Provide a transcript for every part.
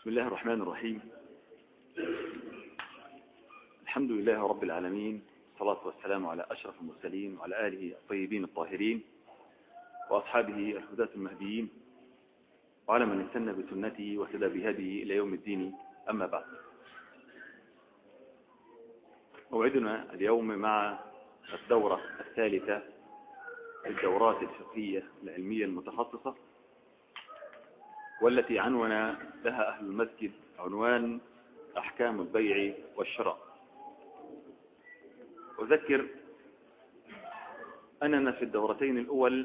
بسم الله الرحمن الرحيم الحمد لله رب العالمين والصلاة والسلام على أشرف المرسلين وعلى آله الطيبين الطاهرين وأصحابه الهداة المهديين وعلى من استنى بسنته واهتدى بهديه إلى يوم الدين أما بعد موعدنا اليوم مع الدورة الثالثة الدورات الفقهية العلمية المتخصصة والتي عنون لها أهل المسجد عنوان أحكام البيع والشراء أذكر أننا في الدورتين الأول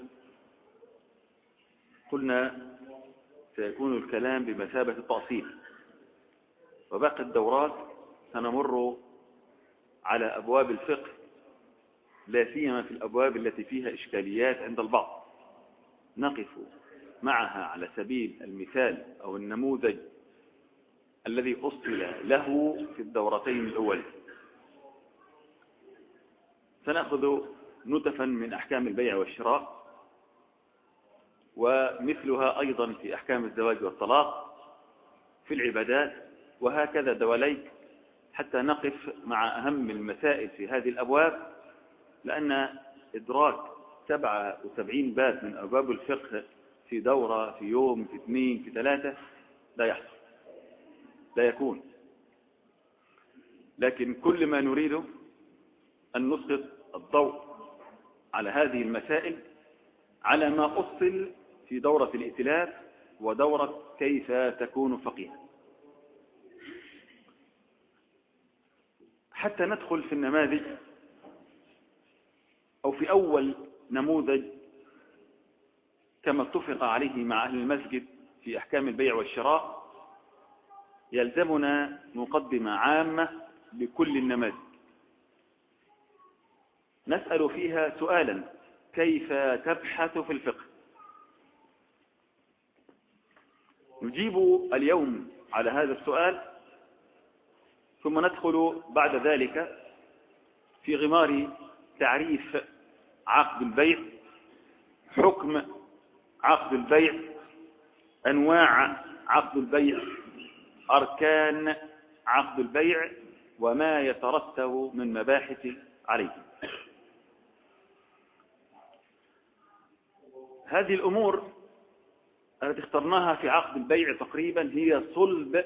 قلنا سيكون الكلام بمثابة التأصيل وباقي الدورات سنمر على أبواب الفقه لا سيما في الأبواب التي فيها إشكاليات عند البعض نقف معها على سبيل المثال أو النموذج الذي أصل له في الدورتين الأول سنأخذ نتفا من أحكام البيع والشراء ومثلها أيضا في أحكام الزواج والطلاق في العبادات وهكذا دواليك حتى نقف مع أهم المسائل في هذه الأبواب لأن إدراك 77 باب من أبواب الفقه في دورة في يوم في اثنين في ثلاثة لا يحصل لا يكون لكن كل ما نريده أن نسقط الضوء على هذه المسائل على ما أصل في دورة الائتلاف ودورة كيف تكون فقيها حتى ندخل في النماذج أو في أول نموذج كما اتفق عليه مع أهل المسجد في أحكام البيع والشراء يلزمنا مقدمة عامة لكل النماذج نسأل فيها سؤالا كيف تبحث في الفقه نجيب اليوم على هذا السؤال ثم ندخل بعد ذلك في غمار تعريف عقد البيع حكم عقد البيع أنواع عقد البيع أركان عقد البيع وما يترتب من مباحث عليه هذه الأمور التي اخترناها في عقد البيع تقريبا هي صلب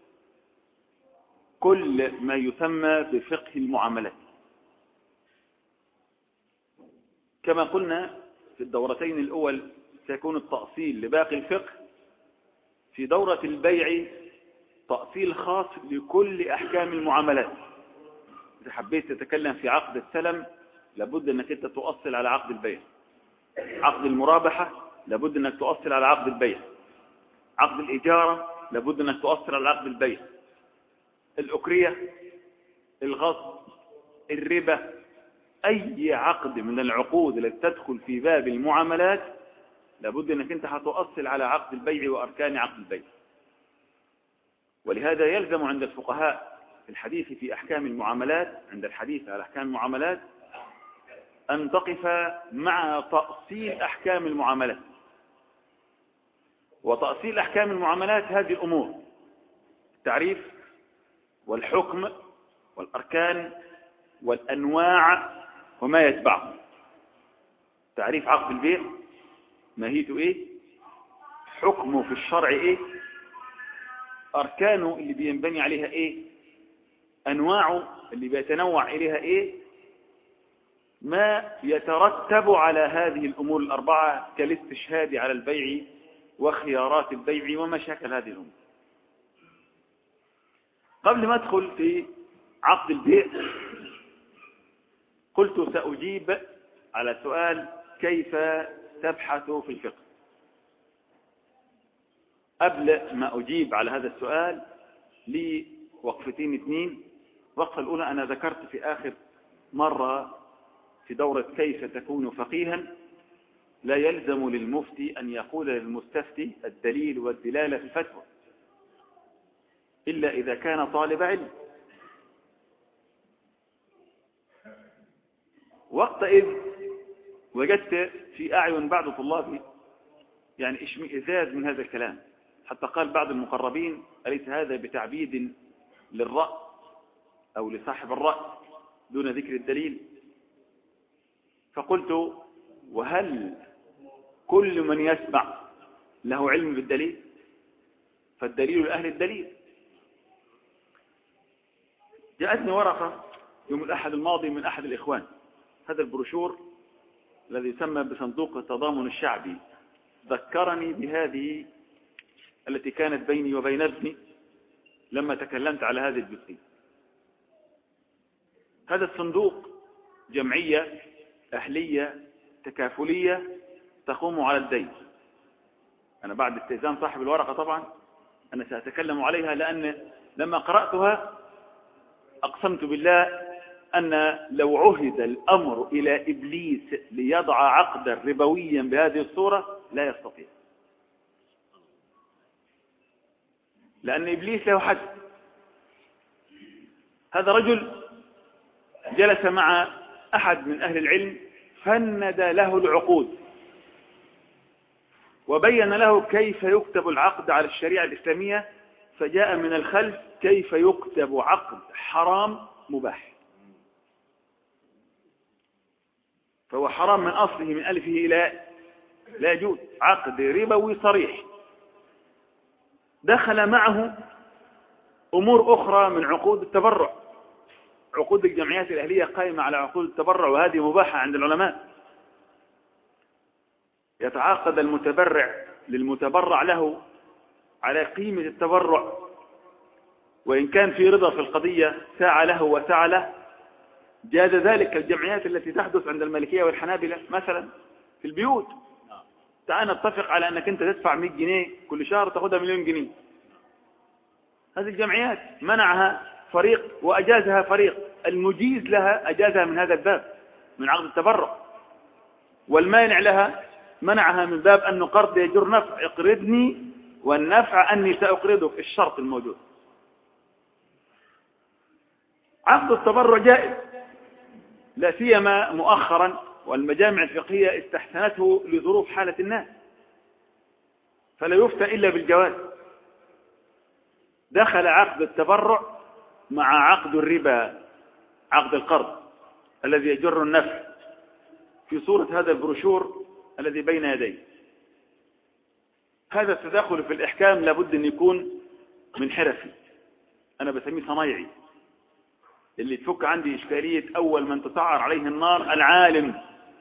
كل ما يسمى بفقه المعاملات كما قلنا في الدورتين الأول سيكون التأصيل لباقي الفقه في دورة البيع تأصيل خاص لكل أحكام المعاملات إذا حبيت تتكلم في عقد السلم لابد أنك أنت تؤصل على عقد البيع عقد المرابحة لابد أنك تؤصل على عقد البيع عقد الإجارة لابد أنك تؤصل على عقد البيع الأكرية الغصب الربا أي عقد من العقود التي تدخل في باب المعاملات لابد أنك أنت هتؤصل على عقد البيع وأركان عقد البيع ولهذا يلزم عند الفقهاء في الحديث في أحكام المعاملات عند الحديث على أحكام المعاملات أن تقف مع تأصيل أحكام المعاملات وتأصيل أحكام المعاملات هذه الأمور التعريف والحكم والأركان والأنواع وما يتبعه تعريف عقد البيع ماهيته ايه حكمه في الشرع ايه أركانه اللي بينبني عليها ايه أنواعه اللي بيتنوع إليها ايه ما يترتب على هذه الأمور الأربعة كالاستشهاد على البيع وخيارات البيع ومشاكل هذه الأمور قبل ما أدخل في عقد البيع قلت سأجيب على سؤال كيف تبحث في الفقه قبل ما أجيب على هذا السؤال لي وقفتين اثنين الوقفة الأولى أنا ذكرت في آخر مرة في دورة كيف تكون فقيها لا يلزم للمفتي أن يقول للمستفتي الدليل والدلالة في الفتوى إلا إذا كان طالب علم وقتئذ وجدت في أعين بعض طلابي يعني اشمئزاز من هذا الكلام حتى قال بعض المقربين أليس هذا بتعبيد للرأي أو لصاحب الرأي دون ذكر الدليل فقلت وهل كل من يسمع له علم بالدليل فالدليل لأهل الدليل جاءتني ورقة يوم الأحد الماضي من أحد الإخوان هذا البروشور الذي يسمى بصندوق التضامن الشعبي ذكرني بهذه التي كانت بيني وبين ابني لما تكلمت على هذه الجزئية هذا الصندوق جمعية أهلية تكافلية تقوم على الدين أنا بعد استئذان صاحب الورقة طبعا أنا سأتكلم عليها لأن لما قرأتها أقسمت بالله أن لو عهد الأمر إلى إبليس ليضع عقدا ربويا بهذه الصورة لا يستطيع لأن إبليس له حد هذا رجل جلس مع أحد من أهل العلم فند له العقود وبين له كيف يكتب العقد على الشريعة الإسلامية فجاء من الخلف كيف يكتب عقد حرام مباح فهو حرام من أصله من ألفه إلى لا يجوز عقد ربوي صريح دخل معه أمور أخرى من عقود التبرع عقود الجمعيات الأهلية قائمة على عقود التبرع وهذه مباحة عند العلماء يتعاقد المتبرع للمتبرع له على قيمة التبرع وإن كان في رضا في القضية ساعة له وساعة له جاز ذلك الجمعيات التي تحدث عند المالكية والحنابلة مثلا في البيوت تعال نتفق على أنك أنت تدفع 100 جنيه كل شهر تأخذها مليون جنيه هذه الجمعيات منعها فريق وأجازها فريق المجيز لها أجازها من هذا الباب من عقد التبرع والمانع لها منعها من باب أنه قرض يجر نفع اقرضني والنفع أني سأقرضك الشرط الموجود عقد التبرع جائز لا سيما مؤخرا والمجامع الفقهية استحسنته لظروف حالة الناس فلا يفتى إلا بالجواز دخل عقد التبرع مع عقد الربا عقد القرض الذي يجر النفع في صورة هذا البروشور الذي بين يديه هذا التدخل في الإحكام لابد أن يكون من حرفي أنا بسميه صنايعي اللي تفك عندي إشكالية أول من تسعر عليه النار العالم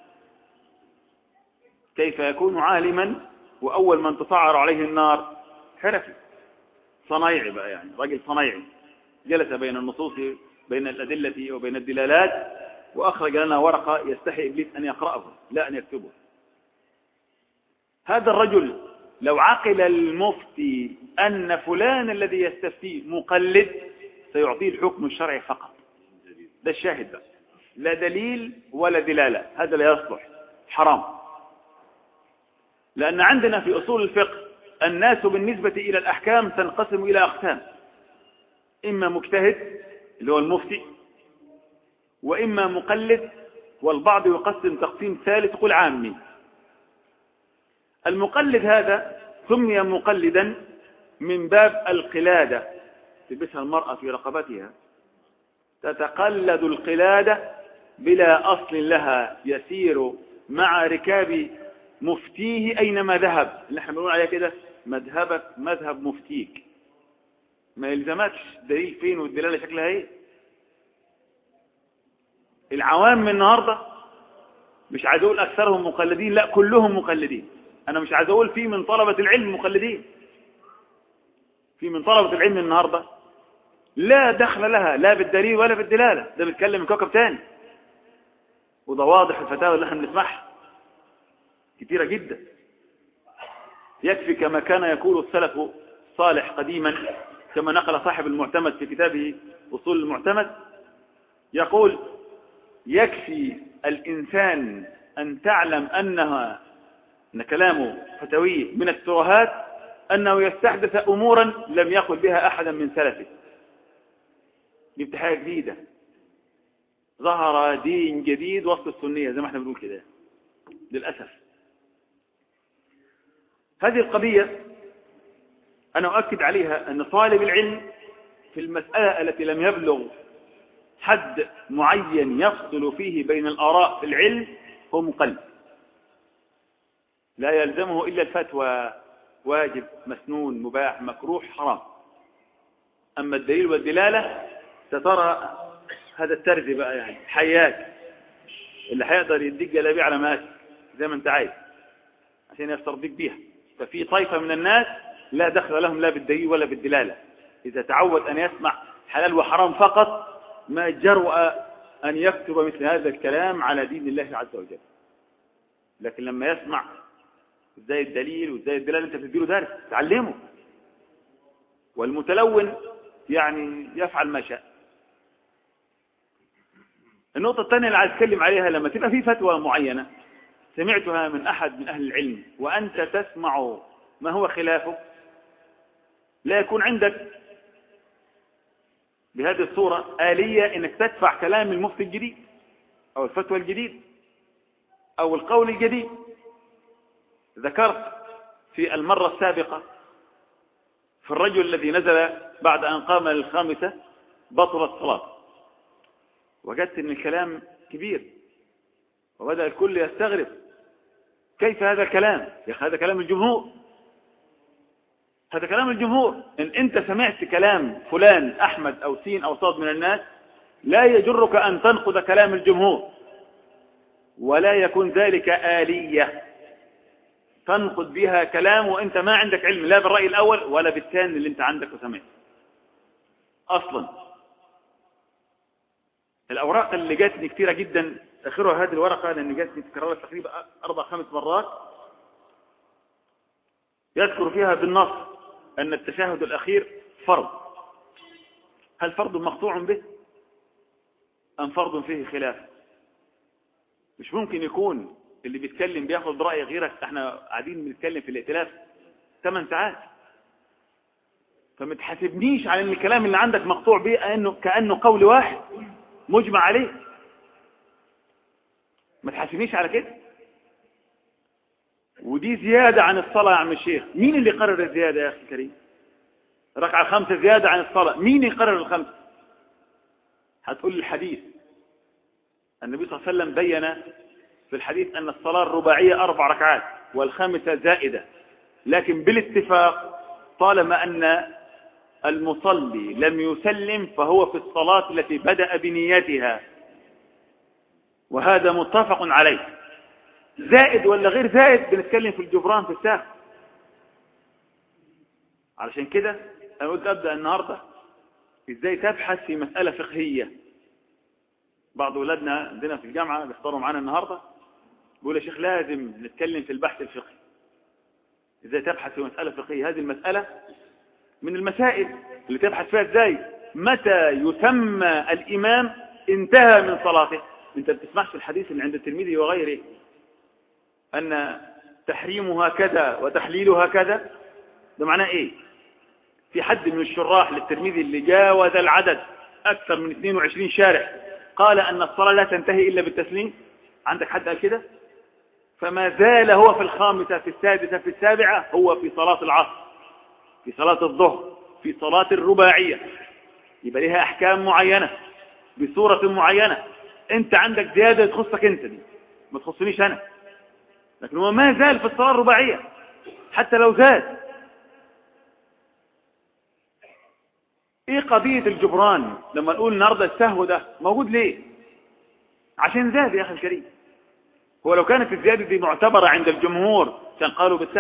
كيف يكون عالما وأول من تسعر عليه النار حرفي صنايعي بقى يعني راجل صنايعي جلس بين النصوص بين الأدلة وبين الدلالات وأخرج لنا ورقة يستحي إبليس أن يقرأه لا أن يكتبه هذا الرجل لو عقل المفتي أن فلان الذي يستفتيه مقلد سيعطيه الحكم الشرعي فقط ده الشاهد بس لا دليل ولا دلالة هذا لا يصلح حرام لأن عندنا في أصول الفقه الناس بالنسبة إلى الأحكام تنقسم إلى أقسام إما مجتهد اللي هو المفتي وإما مقلد والبعض يقسم تقسيم ثالث قل عامي المقلد هذا سمي مقلدا من باب القلادة تلبسها المرأة في رقبتها تتقلد القلادة بلا أصل لها يسير مع ركاب مفتيه أينما ذهب اللي احنا بنقول عليها كده مذهبك مذهب مفتيك ما يلزمكش دليل فين والدلالة شكلها ايه العوام من النهاردة مش عايز اقول اكثرهم مقلدين لا كلهم مقلدين انا مش عايز اقول في من طلبة العلم مقلدين في من طلبة العلم النهاردة لا دخل لها لا بالدليل ولا بالدلالة ده بيتكلم من كوكب تاني وده واضح الفتاوى اللي احنا بنسمعها كثيرة جدا يكفي كما كان يقول السلف صالح قديما كما نقل صاحب المعتمد في كتابه أصول المعتمد يقول يكفي الإنسان أن تعلم أنها أن كلامه فتوي من الترهات أنه يستحدث أمورا لم يقل بها أحدا من سلفه جبت حاجة جديدة ظهر دين جديد وسط السنية زي ما احنا بنقول كده للأسف هذه القضية أنا أؤكد عليها أن طالب العلم في المسألة التي لم يبلغ حد معين يفصل فيه بين الآراء في العلم هو مقلد لا يلزمه إلا الفتوى واجب مسنون مباح مكروه حرام أما الدليل والدلالة سترى هذا الترزي بقى يعني حياك اللي هيقدر يديك جلابيه على مات زي ما انت عايز عشان يسترضيك بيها ففي طائفة من الناس لا دخل لهم لا بالدليل ولا بالدلالة إذا تعود أن يسمع حلال وحرام فقط ما جرؤ أن يكتب مثل هذا الكلام على دين الله عز وجل لكن لما يسمع ازاي الدليل وازاي الدلالة انت بتديله درس تعلمه والمتلون يعني يفعل ما شاء النقطة الثانية اللي عايز اتكلم عليها لما تبقى في فتوى معينة سمعتها من أحد من أهل العلم وأنت تسمع ما هو خلافه لا يكون عندك بهذه الصورة آلية انك تدفع كلام المفتي الجديد او الفتوى الجديد او القول الجديد ذكرت في المرة السابقة في الرجل الذي نزل بعد أن قام للخامسة بطل الصلاة وجدت ان الكلام كبير وبدأ الكل يستغرب كيف هذا الكلام يا أخي هذا كلام الجمهور هذا كلام الجمهور إن أنت سمعت كلام فلان أحمد أو سين أو صاد من الناس لا يجرك أن تنقض كلام الجمهور ولا يكون ذلك آلية تنقض بها كلام وأنت ما عندك علم لا بالرأي الأول ولا بالثاني اللي أنت عندك وسمعت أصلا الأوراق اللي جاتني كثيرة جدا آخرها هذه الورقة لأن جاتني تكررت تقريبا أربع خمس مرات يذكر فيها بالنص أن التشهد الأخير فرض هل فرض مقطوع به أم فرض فيه خلاف مش ممكن يكون اللي بيتكلم بياخد برأي غيرك احنا قاعدين بنتكلم في الائتلاف 8 ساعات فما تحاسبنيش على ان الكلام اللي عندك مقطوع به كأنه, كأنه قول واحد مجمع عليه ما تحاسبنيش على كده ودي زيادة عن الصلاة يا عم الشيخ مين اللي قرر الزيادة يا أخي الكريم ركعة خمسة زيادة عن الصلاة مين يقرر الخمسة هتقول الحديث النبي صلى الله عليه وسلم بين في الحديث أن الصلاة الرباعية أربع ركعات والخامسة زائدة لكن بالاتفاق طالما أن المصلي لم يسلم فهو في الصلاة التي بدأ بنيتها وهذا متفق عليه زائد ولا غير زائد بنتكلم في الجبران في الساعة علشان كده أنا قلت أبدأ النهاردة إزاي تبحث في مسألة فقهية بعض أولادنا عندنا في الجامعة بيحضروا معانا النهاردة بيقول يا شيخ لازم نتكلم في البحث الفقهي إزاي تبحث في مسألة فقهية هذه المسألة من المسائل اللي تبحث فيها إزاي متى يسمى الإمام انتهى من صلاته انت بتسمعش الحديث اللي عند الترمذي وغيره أن تحريمها كذا وتحليلها كذا ده معناه إيه في حد من الشراح للترمذي اللي جاوز العدد أكثر من 22 شارح قال أن الصلاة لا تنتهي إلا بالتسليم عندك حد قال كده فما زال هو في الخامسة في السادسة في السابعة هو في صلاة العصر في صلاة الظهر في صلاة الرباعية يبقى لها أحكام معينة بصورة معينة انت عندك زيادة تخصك انت دي ما تخصنيش انا لكن هو ما زال في الصلاة الرباعية حتى لو زاد ايه قضية الجبران لما نقول النهاردة السهو ده موجود ليه عشان زاد يا اخي الكريم هو لو كانت الزيادة دي معتبرة عند الجمهور كان قالوا بالسهو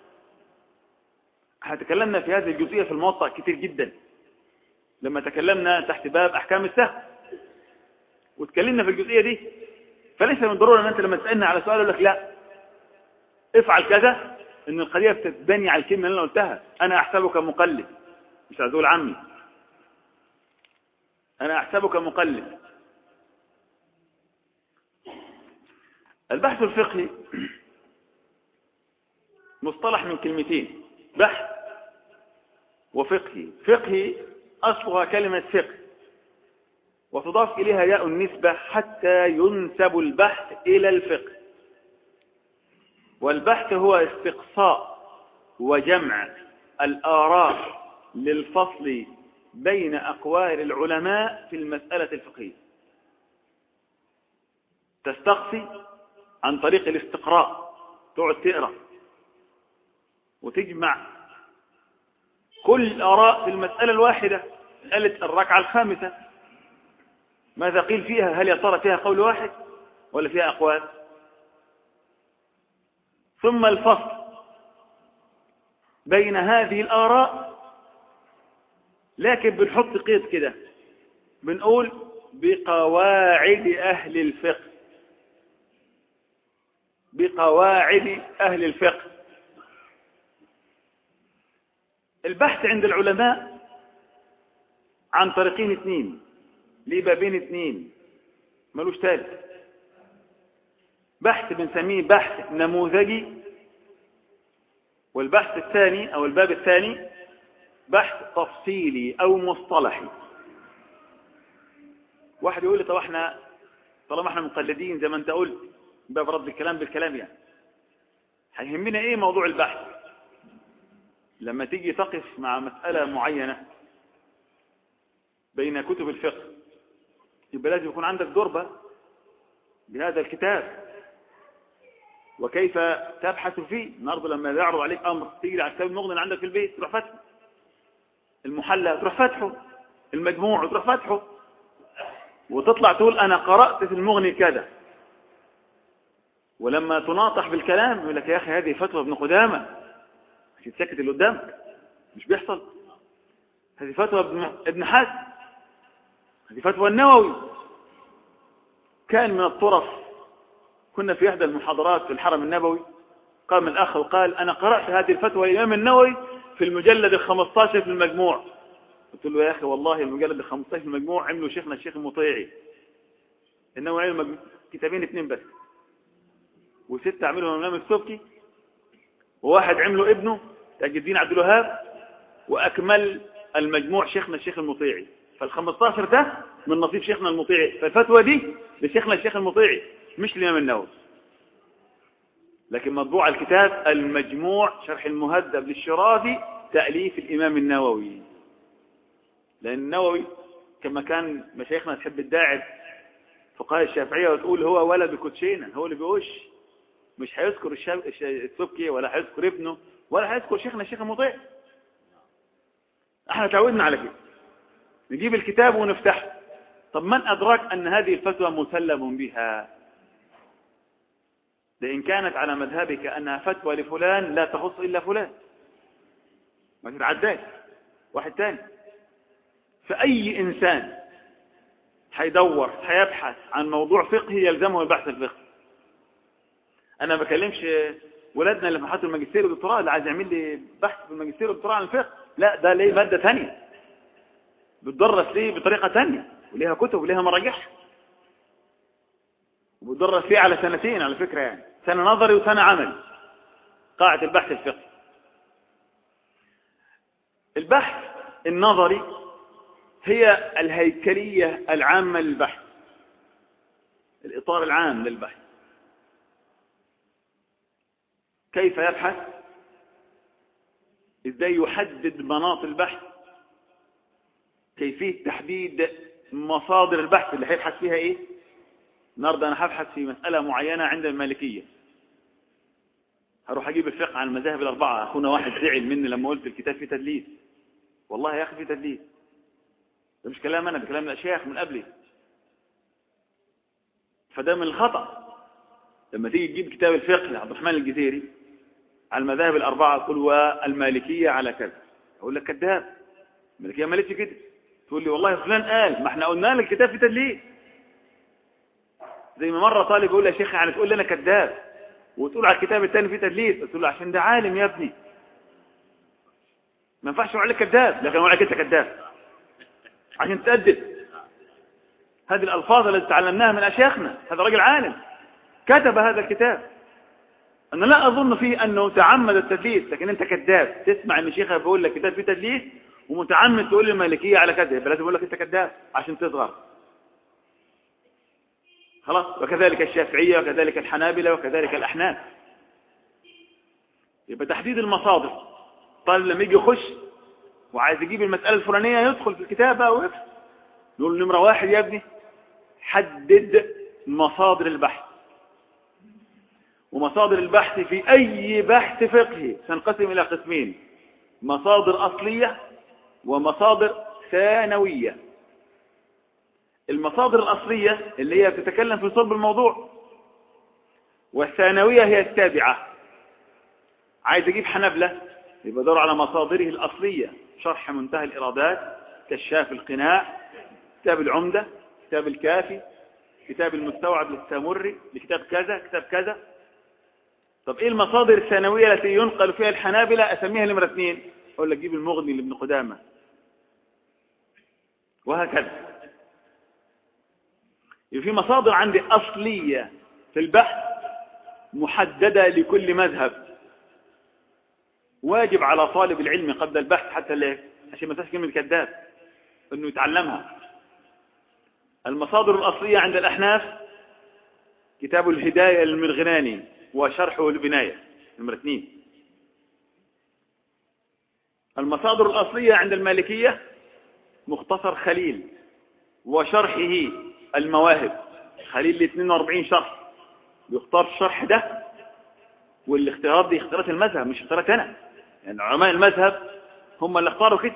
احنا تكلمنا في هذه الجزئية في الموطأ كتير جدا لما تكلمنا تحت باب احكام السهو وتكلمنا في الجزئية دي فليس من ضرورة ان انت لما تسألنا على سؤال لك لا افعل كذا ان القضية بتتبني على الكلمة اللي انا قلتها انا احسبك مقلد مش عزول عمي انا احسبك مقلد البحث الفقهي مصطلح من كلمتين بحث وفقهي فقهي أصلها كلمة فقه وتضاف إليها ياء النسبة حتى ينسب البحث إلى الفقه والبحث هو استقصاء وجمع الآراء للفصل بين أقوال العلماء في المسألة الفقهية تستقصي عن طريق الاستقراء تقعد تقرأ وتجمع كل الآراء في المسألة الواحدة مسألة الركعة الخامسة ماذا قيل فيها هل يا ترى فيها قول واحد ولا فيها أقوال ثم الفصل بين هذه الآراء لكن بنحط قيد كده بنقول بقواعد أهل الفقه بقواعد أهل الفقه البحث عند العلماء عن طريقين اثنين ليه بابين اثنين ملوش ثالث بحث بنسميه بحث نموذجي والبحث الثاني او الباب الثاني بحث تفصيلي او مصطلحي واحد يقول لي طب احنا طالما احنا مقلدين زي ما انت قلت باب رد الكلام بالكلام يعني هيهمنا ايه موضوع البحث لما تيجي تقف مع مسألة معينة بين كتب الفقه يبقى لازم يكون عندك دربة بهذا الكتاب وكيف تبحث فيه النهارده لما يعرض عليك أمر تيجي على كتاب المغني عندك في البيت تروح فتحه المحلى تروح فتحه المجموع تروح فتحه وتطلع تقول أنا قرأت في المغني كذا ولما تناطح بالكلام يقول لك يا أخي هذه فتوى ابن قدامة مش تسكت اللي قدامك مش بيحصل هذه فتوى ابن حزم هذه فتوى النووي كان من الطرف كنا في إحدى المحاضرات في الحرم النبوي قام الأخ وقال أنا قرأت هذه الفتوى الإمام النووي في المجلد الخمسطاشر في المجموع قلت له يا أخي والله المجلد الخمسطاشر في المجموع عمله شيخنا الشيخ المطيعي النووي عمله كتابين اثنين بس وستة عملوا الإمام السبكي وواحد عمله ابنه تاج الدين عبد الوهاب وأكمل المجموع شيخنا الشيخ المطيعي فال15 ده من نصيب شيخنا المطيعي فالفتوى دي لشيخنا الشيخ المطيعي مش الإمام النووي لكن مطبوع الكتاب المجموع شرح المهذب للشرازي تأليف الإمام النووي لأن النووي كما كان مشايخنا تحب الداعب فقهاء الشافعية وتقول هو ولا بكوتشينة هو اللي بيقوش مش هيذكر السبكي ولا هيذكر ابنه ولا هيذكر شيخنا الشيخ المطيع احنا تعودنا على كده نجيب الكتاب ونفتحه طب من أدراك أن هذه الفتوى مسلم بها لإن كانت على مذهبك أنها فتوى لفلان لا تخص إلا فلان ما تتعداش واحد تاني فأي إنسان هيدور هيبحث عن موضوع فقهي يلزمه البحث الفقهي أنا ما بكلمش ولادنا اللي في الماجستير والدكتوراه اللي عايز يعمل لي بحث في الماجستير والدكتوراه عن الفقه لا ده ليه مادة ثانية بتدرس ليه بطريقة ثانية وليها كتب وليها مراجعها وبتدرس ليه على سنتين على فكرة يعني سنة نظري وسنة عملي قاعدة البحث الفقهي البحث النظري هي الهيكلية العامة للبحث الإطار العام للبحث كيف يبحث ازاي يحدد مناط البحث كيفية تحديد مصادر البحث اللي هيبحث فيها ايه النهارده انا هبحث في مسألة معينة عند المالكية هروح اجيب الفقه عن المذاهب الاربعة اخونا واحد زعل مني لما قلت الكتاب فيه تدليس والله يا اخي فيه تدليس ده مش كلام انا ده كلام الاشياخ من قبلي فده من الخطأ لما تيجي تجيب كتاب الفقه لعبد الرحمن الجزيري على المذاهب الأربعة تقول والمالكية على كذا أقول لك كذاب المالكية ما قالتش كده تقول لي والله فلان قال ما احنا قلنا لك الكتاب في تدليس زي ما مرة طالب يقول لي يا شيخ يعني تقول لي أنا كذاب وتقول على الكتاب الثاني في تدليس تقول له عشان ده عالم يا ابني ما ينفعش اقول لك كذاب لكن اقول لك انت كذاب عشان تأدب هذه الألفاظ التي تعلمناها من أشياخنا هذا راجل عالم كتب هذا الكتاب أنا لا أظن فيه أنه تعمد التدليس لكن أنت كذاب تسمع أن شيخ بيقول لك كتاب فيه تدليس ومتعمد تقول المالكية على كذا يبقى لازم يقول لك أنت كذاب عشان تصغر خلاص وكذلك الشافعية وكذلك الحنابلة وكذلك الأحناف يبقى تحديد المصادر الطالب لما يجي يخش وعايز يجيب المسألة الفلانية يدخل في الكتاب بقى ويفهم نقول نمرة واحد يا ابني حدد مصادر البحث ومصادر البحث في أي بحث فقهي تنقسم إلى قسمين مصادر أصلية ومصادر ثانوية المصادر الأصلية اللي هي تتكلم في صلب الموضوع والثانوية هي التابعة عايز أجيب حنبلة يبقى دور على مصادره الأصلية شرح منتهى الإرادات كشاف القناع كتاب العمدة كتاب الكافي كتاب المستوعب للسامري لكتاب كذا كتاب كذا طب ايه المصادر الثانوية التي ينقل فيها الحنابلة اسميها نمرة اثنين اقول لك جيب المغني لابن قدامة وهكذا في مصادر عندي أصلية في البحث محددة لكل مذهب واجب على طالب العلم قبل البحث حتى لا عشان ما تسكن من كذاب انه يتعلمها المصادر الأصلية عند الأحناف كتاب الهداية للمرغناني وشرحه البناية نمرة اثنين المصادر الأصلية عند المالكية مختصر خليل وشرحه المواهب خليل ل 42 شرح بيختار الشرح ده والاختيارات دي اختيارات المذهب مش اختيارات انا يعني علماء المذهب هم اللي اختاروا كده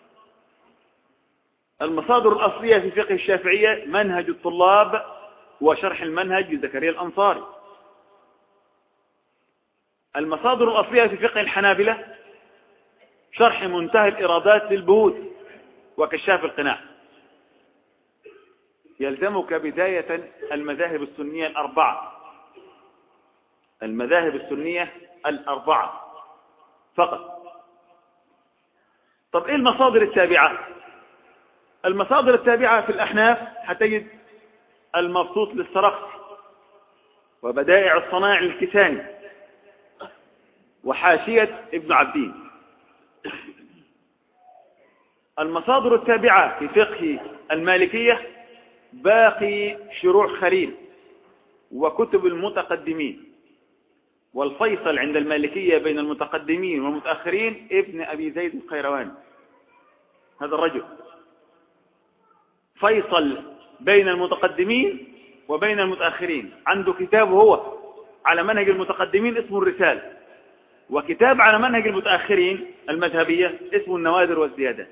المصادر الأصلية في فقه الشافعية منهج الطلاب وشرح المنهج لزكريا الأنصاري المصادر الأصلية في فقه الحنابلة شرح منتهى الإرادات للبهوت وكشاف القناع يلزمك بداية المذاهب السنية الأربعة المذاهب السنية الأربعة فقط طب إيه المصادر التابعة المصادر التابعة في الأحناف حتجد المبسوط للسرخس وبدائع الصناع الكساني وحاشية ابن عبدين المصادر التابعة في فقه المالكية باقي شروع خليل وكتب المتقدمين والفيصل عند المالكية بين المتقدمين والمتأخرين ابن أبي زيد القيرواني هذا الرجل فيصل بين المتقدمين وبين المتأخرين عنده كتاب هو على منهج المتقدمين اسمه الرسالة وكتاب على منهج المتأخرين المذهبية اسمه النوادر والزيادات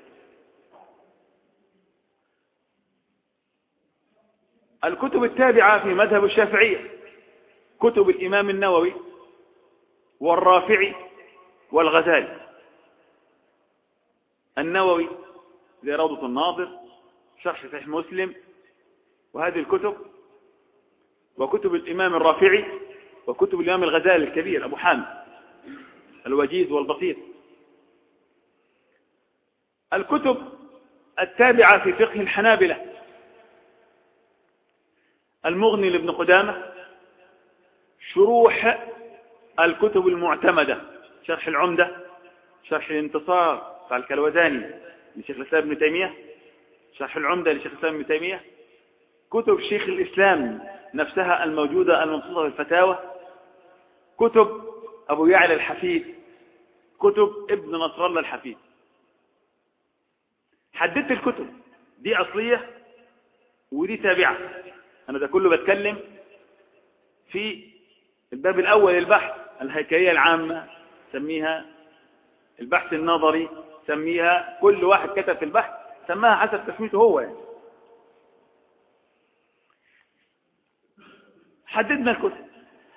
الكتب التابعة في مذهب الشافعية كتب الإمام النووي والرافعي والغزالي النووي زي روضة الناظر شرح صحيح مسلم وهذه الكتب وكتب الإمام الرافعي وكتب الإمام الغزالي الكبير أبو حامد الوجيز والبسيط الكتب التابعة في فقه الحنابلة المغني لابن قدامة شروح الكتب المعتمدة شرح العمدة شرح الانتصار بتاع الكلوزاني لشيخ الإسلام ابن تيمية شرح العمدة لشيخ الإسلام ابن تيمية كتب شيخ الإسلام نفسها الموجودة المنصوصة في الفتاوى كتب أبو يعلى الحفيد كتب ابن نصر الله الحفيد حددت الكتب دي أصلية ودي تابعة أنا ده كله بتكلم في الباب الأول البحث الهيكلية العامة سميها البحث النظري سميها كل واحد كتب في البحث سماها حسب تسميته هو يعني. حددنا الكتب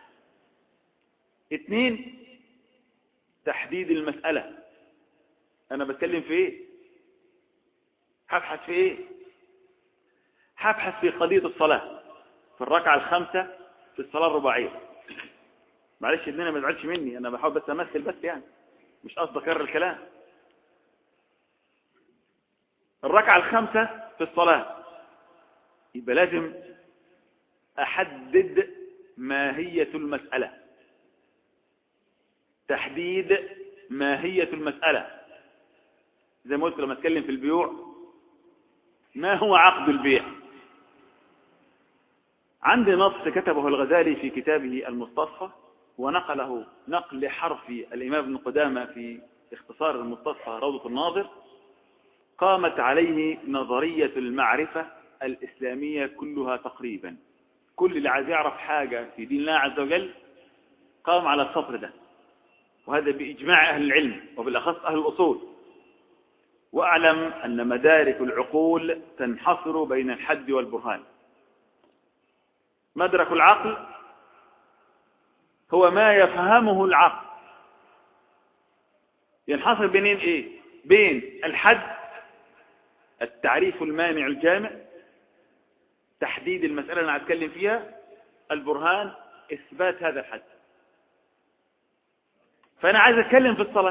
اثنين تحديد المسألة أنا بتكلم في إيه هبحث في إيه هبحث في قضية الصلاة في الركعة الخامسة في الصلاة الرباعية معلش ابننا ما يزعلش مني أنا بحاول بس أمثل بس يعني مش قصدي أكرر الكلام الركعة الخامسة في الصلاة يبقى لازم أحدد ماهية المسألة تحديد ماهية المسألة زي ما قلت لما اتكلم في البيوع ما هو عقد البيع عندي نص كتبه الغزالي في كتابه المستصفى ونقله نقل حرفي الإمام ابن قدامة في اختصار المستصفى روضة الناظر قامت عليه نظرية المعرفة الإسلامية كلها تقريبا كل اللي عايز يعرف حاجة في دين الله عز وجل قام على السطر ده وهذا بإجماع أهل العلم وبالأخص أهل الأصول وأعلم أن مدارك العقول تنحصر بين الحد والبرهان مدرك العقل هو ما يفهمه العقل ينحصر بينين ايه بين الحد التعريف المانع الجامع تحديد المسألة اللي هتكلم فيها البرهان إثبات هذا الحد فأنا عايز أتكلم في الصلاة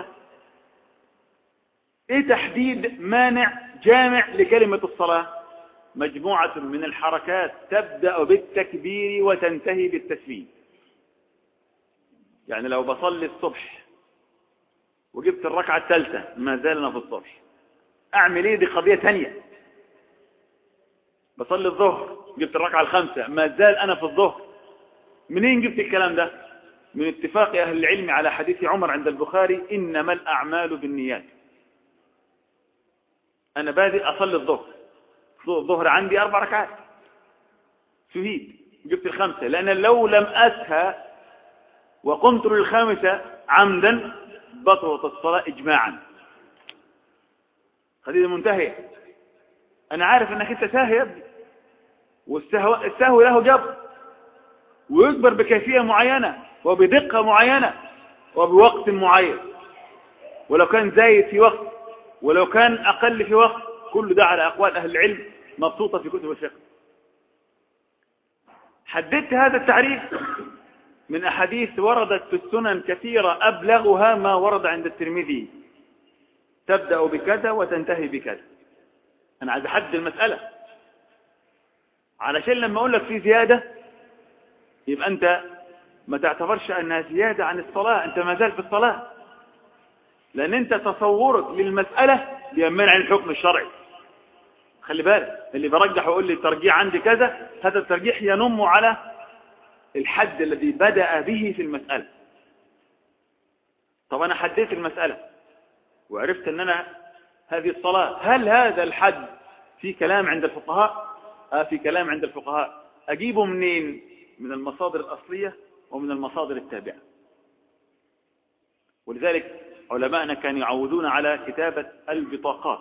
إيه تحديد مانع جامع لكلمة الصلاة مجموعة من الحركات تبدأ بالتكبير وتنتهي بالتسليم يعني لو بصلي الصبح وجبت الركعة الثالثة ما زالنا في الصبح أعمل إيه دي قضية ثانية بصلي الظهر جبت الركعة الخامسة ما زال أنا في الظهر منين جبت الكلام ده من اتفاق أهل العلم على حديث عمر عند البخاري إنما الأعمال بالنيات أنا بادئ أصلي الظهر الظهر عندي أربع ركعات شهيد جبت الخمسة لأن لو لم أسهى وقمت للخامسة عمدا بطلت الصلاة إجماعا قضية منتهية أنا عارف أنك أنت ساهي يا ابني والسهو السهو له جبر ويجبر بكيفية معينة وبدقة معينة وبوقت معين ولو كان زايد في وقت ولو كان أقل في وقت كل ده على أقوال أهل العلم مبسوطة في كتب الفقه حددت هذا التعريف من أحاديث وردت في السنن كثيرة أبلغها ما ورد عند الترمذي تبدأ بكذا وتنتهي بكذا أنا عايز أحدد المسألة علشان لما أقول لك في زيادة يبقى أنت ما تعتبرش أنها زيادة عن الصلاة أنت ما زال في الصلاة لأن أنت تصورك للمسألة بيمنع عن الحكم الشرعي خلي بالك اللي برجح ويقول لي الترجيح عندي كذا هذا الترجيح ينم على الحد الذي بدأ به في المسألة طب أنا حديت المسألة وعرفت أن أنا هذه الصلاة هل هذا الحد في كلام عند الفقهاء آه في كلام عند الفقهاء أجيبه منين من المصادر الأصلية ومن المصادر التابعة ولذلك علماءنا كانوا يعودون على كتابة البطاقات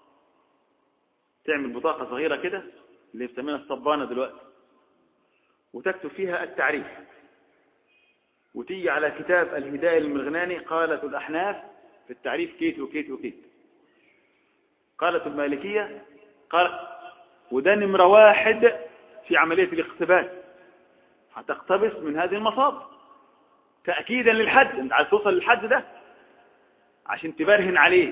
تعمل بطاقة صغيرة كده اللي يسمينها الصبانة دلوقتي وتكتب فيها التعريف وتيجي على كتاب الهداية المغناني قالت الأحناف في التعريف كيت وكيت وكيت قالت المالكية قال وده نمرة واحد في عملية الاقتباس هتقتبس من هذه المصادر تأكيدا للحد انت عايز توصل للحد ده عشان تبرهن عليه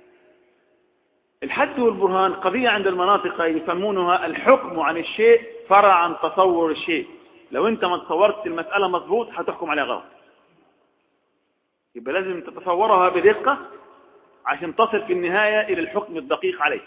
الحد والبرهان قضية عند المناطق يسمونها الحكم عن الشيء فرع عن تصور الشيء لو انت ما تصورت المسألة مضبوط هتحكم عليها غلط يبقى لازم تتصورها بدقة عشان تصل في النهاية إلى الحكم الدقيق عليه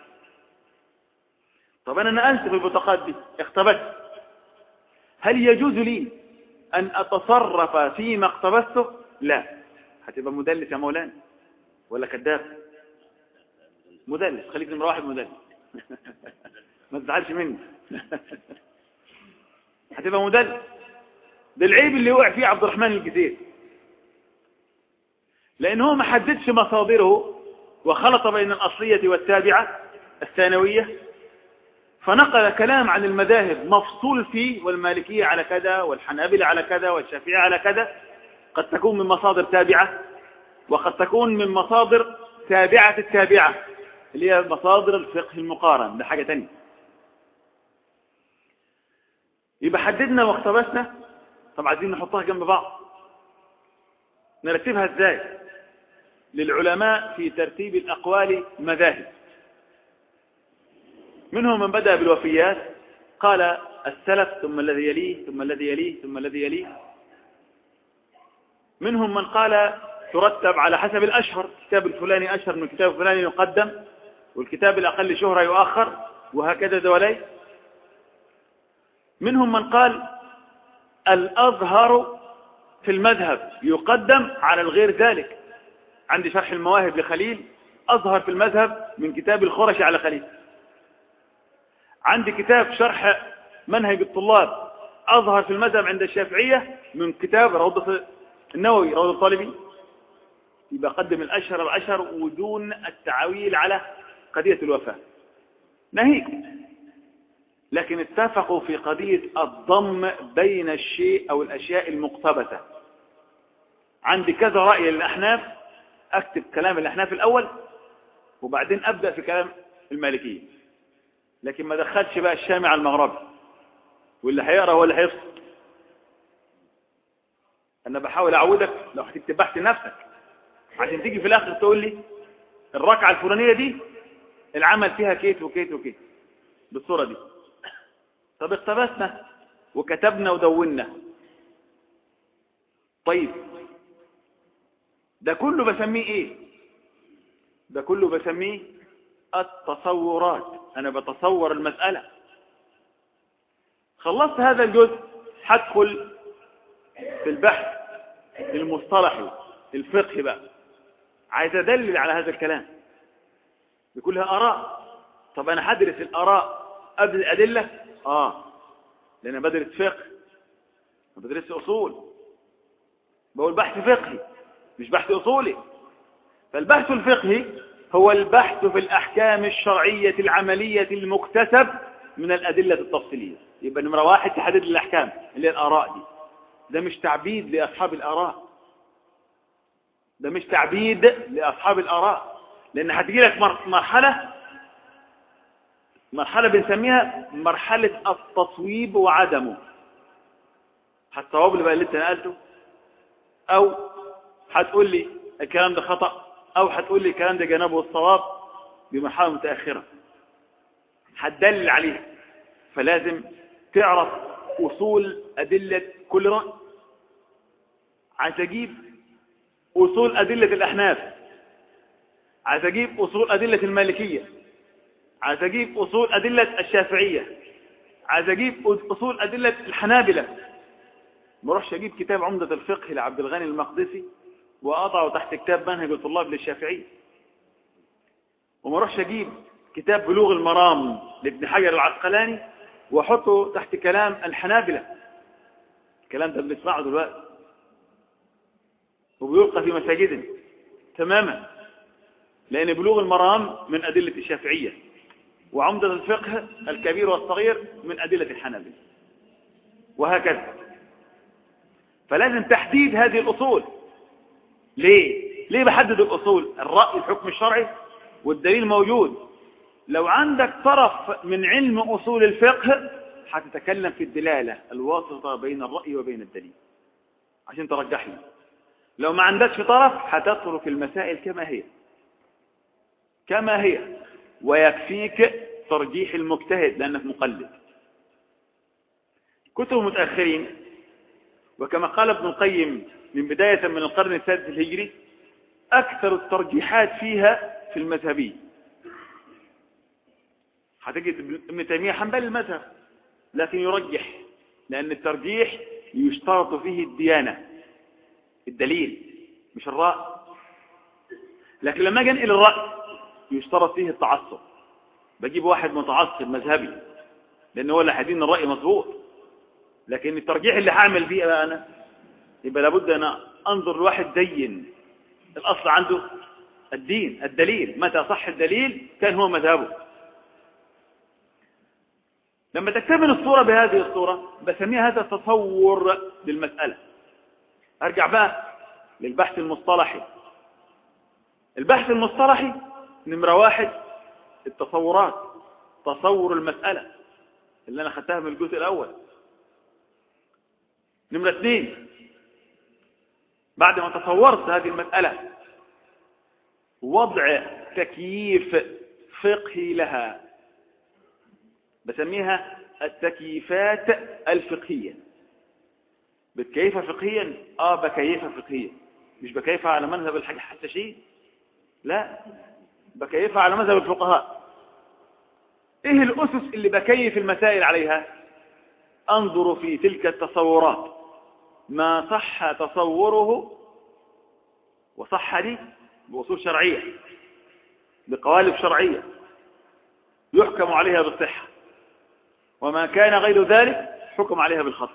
طب أنا نقلت في البطاقات دي اختبت هل يجوز لي أن أتصرف فيما اقتبسته لا هتبقى مدلس يا مولانا ولا كذاب مدلس خليك نمرة واحد مدلس ما تزعلش مني هتبقى مدلس ده العيب اللي وقع فيه عبد الرحمن الجزيري لأن هو ما حددش مصادره وخلط بين الأصلية والتابعة الثانوية فنقل كلام عن المذاهب مفصول فيه والمالكية على كذا والحنابلة على كذا والشافعية على كذا قد تكون من مصادر تابعة وقد تكون من مصادر تابعة التابعة اللي هي مصادر الفقه المقارن ده حاجة تانية يبقى حددنا واقتبسنا طب عايزين نحطها جنب بعض نرتبها ازاي للعلماء في ترتيب الأقوال مذاهب منهم من بدأ بالوفيات قال السلف ثم الذي يليه ثم الذي يليه ثم الذي يليه منهم من قال ترتب على حسب الأشهر الكتاب الفلاني أشهر من الكتاب الفلاني يقدم والكتاب الأقل شهرة يؤخر وهكذا دولي منهم من قال الأظهر في المذهب يقدم على الغير ذلك عندي شرح المواهب لخليل أظهر في المذهب من كتاب الخرشي على خليل عندي كتاب شرح منهج الطلاب أظهر في المذهب عند الشافعية من كتاب روضة النووي روضة الطالبين يبقى قدم الأشهر العشر ودون التعويل على قضية الوفاة نهيك لكن اتفقوا في قضية الضم بين الشيء أو الأشياء المقتبسة عندي كذا رأي للأحناف أكتب كلام الأحناف الأول وبعدين أبدأ في كلام المالكية لكن ما دخلش بقى الشامع على المغربي واللي هيقرأ هو اللي هيفصل أنا بحاول أعودك لو هتكتب بحث نفسك عشان تيجي في الآخر تقول لي الركعة الفلانية دي العمل فيها كيت وكيت وكيت بالصورة دي طب اقتبسنا وكتبنا ودونا طيب ده كله بسميه ايه ده كله بسميه التصورات انا بتصور المسألة خلصت هذا الجزء هدخل في البحث المصطلحي الفقهي بقى عايز ادلل على هذا الكلام بكلها اراء طب انا هدرس الاراء قبل الادله اه لان انا بدرس فقه ما بدرس اصول بقول بحث فقهي مش بحث اصولي فالبحث الفقهي هو البحث في الاحكام الشرعيه العمليه المكتسب من الادله التفصيليه يبقى نمره واحد تحدد الاحكام اللي هي الاراء دي ده مش تعبيد لاصحاب الاراء ده مش تعبيد لاصحاب الاراء لان هتجي لك مرحله مرحلة بنسميها مرحلة التصويب وعدمه هتصوب لي بقى اللي انت نقلته او هتقول لي الكلام ده خطأ او هتقول لي الكلام ده جنبه الصواب بمرحلة متأخرة هتدلل عليها فلازم تعرف أصول أدلة كل رأي عايز أجيب أصول أدلة الأحناف عايز أجيب أصول أدلة المالكية عايز اجيب اصول ادله الشافعيه عايز اجيب اصول ادله الحنابلة ما اروحش اجيب كتاب عمده الفقه لعبد الغني المقدسي واضعه تحت كتاب منهج الطلاب للشافعيه وما اروحش اجيب كتاب بلوغ المرام لابن حجر العسقلاني واحطه تحت كلام الحنابلة الكلام ده بنسمعه دلوقتي وبيلقى في مساجدنا تماما لأن بلوغ المرام من أدلة الشافعية وعمدة الفقه الكبير والصغير من أدلة الحنابلة وهكذا فلازم تحديد هذه الأصول ليه؟ ليه بحدد الأصول؟ الرأي الحكم الشرعي والدليل موجود لو عندك طرف من علم أصول الفقه هتتكلم في الدلالة الواسطة بين الرأي وبين الدليل عشان ترجح لي لو ما عندكش طرف هتترك المسائل كما هي كما هي ويكفيك ترجيح المجتهد لأنك مقلد كتب المتأخرين وكما قال ابن القيم من بداية من القرن السادس الهجري أكثر الترجيحات فيها في المذهبي هتجد ابن تيمية حنبل المذهب لكن يرجح لأن الترجيح يشترط فيه الديانة الدليل مش الرأي لكن لما اجي انقل الرأي يشترط فيه التعصب بجيب واحد متعصب مذهبي لان هو اللي هيدين الرأي مظبوط لكن الترجيح اللي هعمل بيه بقى انا يبقى لابد ان انظر لواحد دين الاصل عنده الدين الدليل متى صح الدليل كان هو مذهبه لما تكتمل الصورة بهذه الصورة بسميها هذا تصور للمسألة ارجع بقى للبحث المصطلحي البحث المصطلحي نمرة واحد التصورات تصور المسألة اللي أنا خدتها من الجزء الأول نمرة اثنين بعد ما تصورت هذه المسألة وضع تكييف فقهي لها بسميها التكييفات الفقهية بتكيفها فقهيا اه بكيفها فقهيا مش بكيفها على مذهب الحاج حتى لا بكيفها على مذهب الفقهاء ايه الاسس اللي بكيف المسائل عليها انظر في تلك التصورات ما صح تصوره وصح لي بأصول شرعية بقوالب شرعية يحكم عليها بالصحة وما كان غير ذلك حكم عليها بالخطأ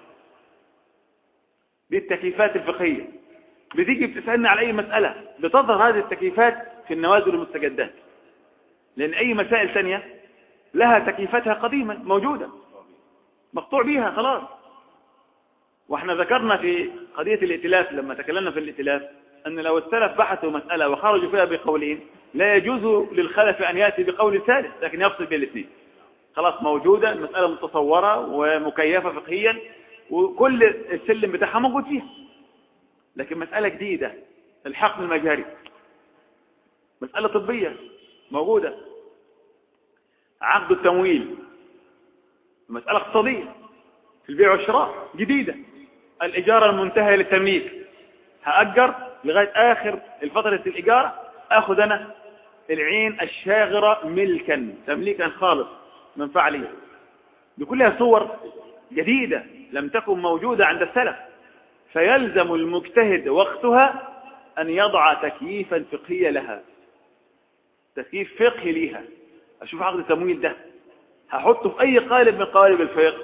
دي التكييفات الفقهية بتيجي بتسألنا على أي مسألة بتظهر هذه التكييفات في النوازل والمستجدات لأن أي مسائل ثانية لها تكييفاتها قديما موجودة مقطوع بها خلاص واحنا ذكرنا في قضية الائتلاف لما تكلمنا في الائتلاف أن لو السلف بحثوا مسألة وخرجوا فيها بقولين لا يجوز للخلف أن يأتي بقول ثالث لكن يفصل بين الاثنين خلاص موجودة المسألة متصورة ومكيفة فقهيا وكل السلم بتاعها موجود فيها لكن مسألة جديدة الحقن المجهري مسألة طبية موجودة عقد التمويل مسألة اقتصادية في البيع والشراء جديدة الإجارة المنتهية للتمليك هأجر لغاية آخر الفترة الإجارة أخذ أنا العين الشاغرة ملكا تمليكا خالص منفعة لي دي كلها صور جديدة لم تكن موجودة عند السلف فيلزم المجتهد وقتها أن يضع تكييفا فقهيا لها تكييف فقهي ليها أشوف عقد التمويل ده هحطه في أي قالب من قوالب الفقه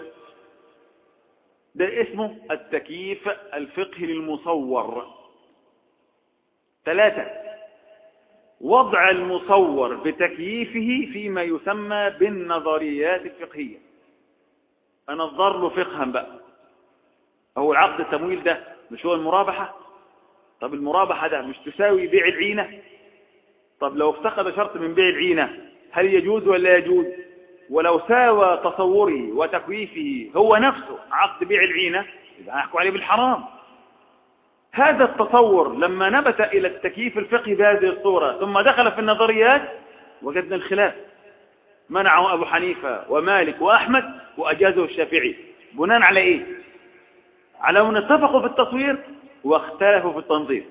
ده اسمه التكييف الفقهي للمصور ثلاثة وضع المصور بتكييفه فيما يسمى بالنظريات الفقهية أنظر له فقها بقى هو العقد التمويل ده مش هو المرابحة طب المرابحة ده مش تساوي بيع العينة طب لو افتقد شرط من بيع العينة هل يجوز ولا يجوز ولو ساوى تصوري وتكويفه هو نفسه عقد بيع العينة يبقى نحكوا عليه بالحرام هذا التصور لما نبت إلى التكييف الفقهي بهذه الصورة ثم دخل في النظريات وجدنا الخلاف منعه أبو حنيفة ومالك وأحمد وأجازه الشافعي بناء على إيه على من اتفقوا في التصوير واختلفوا في التنظير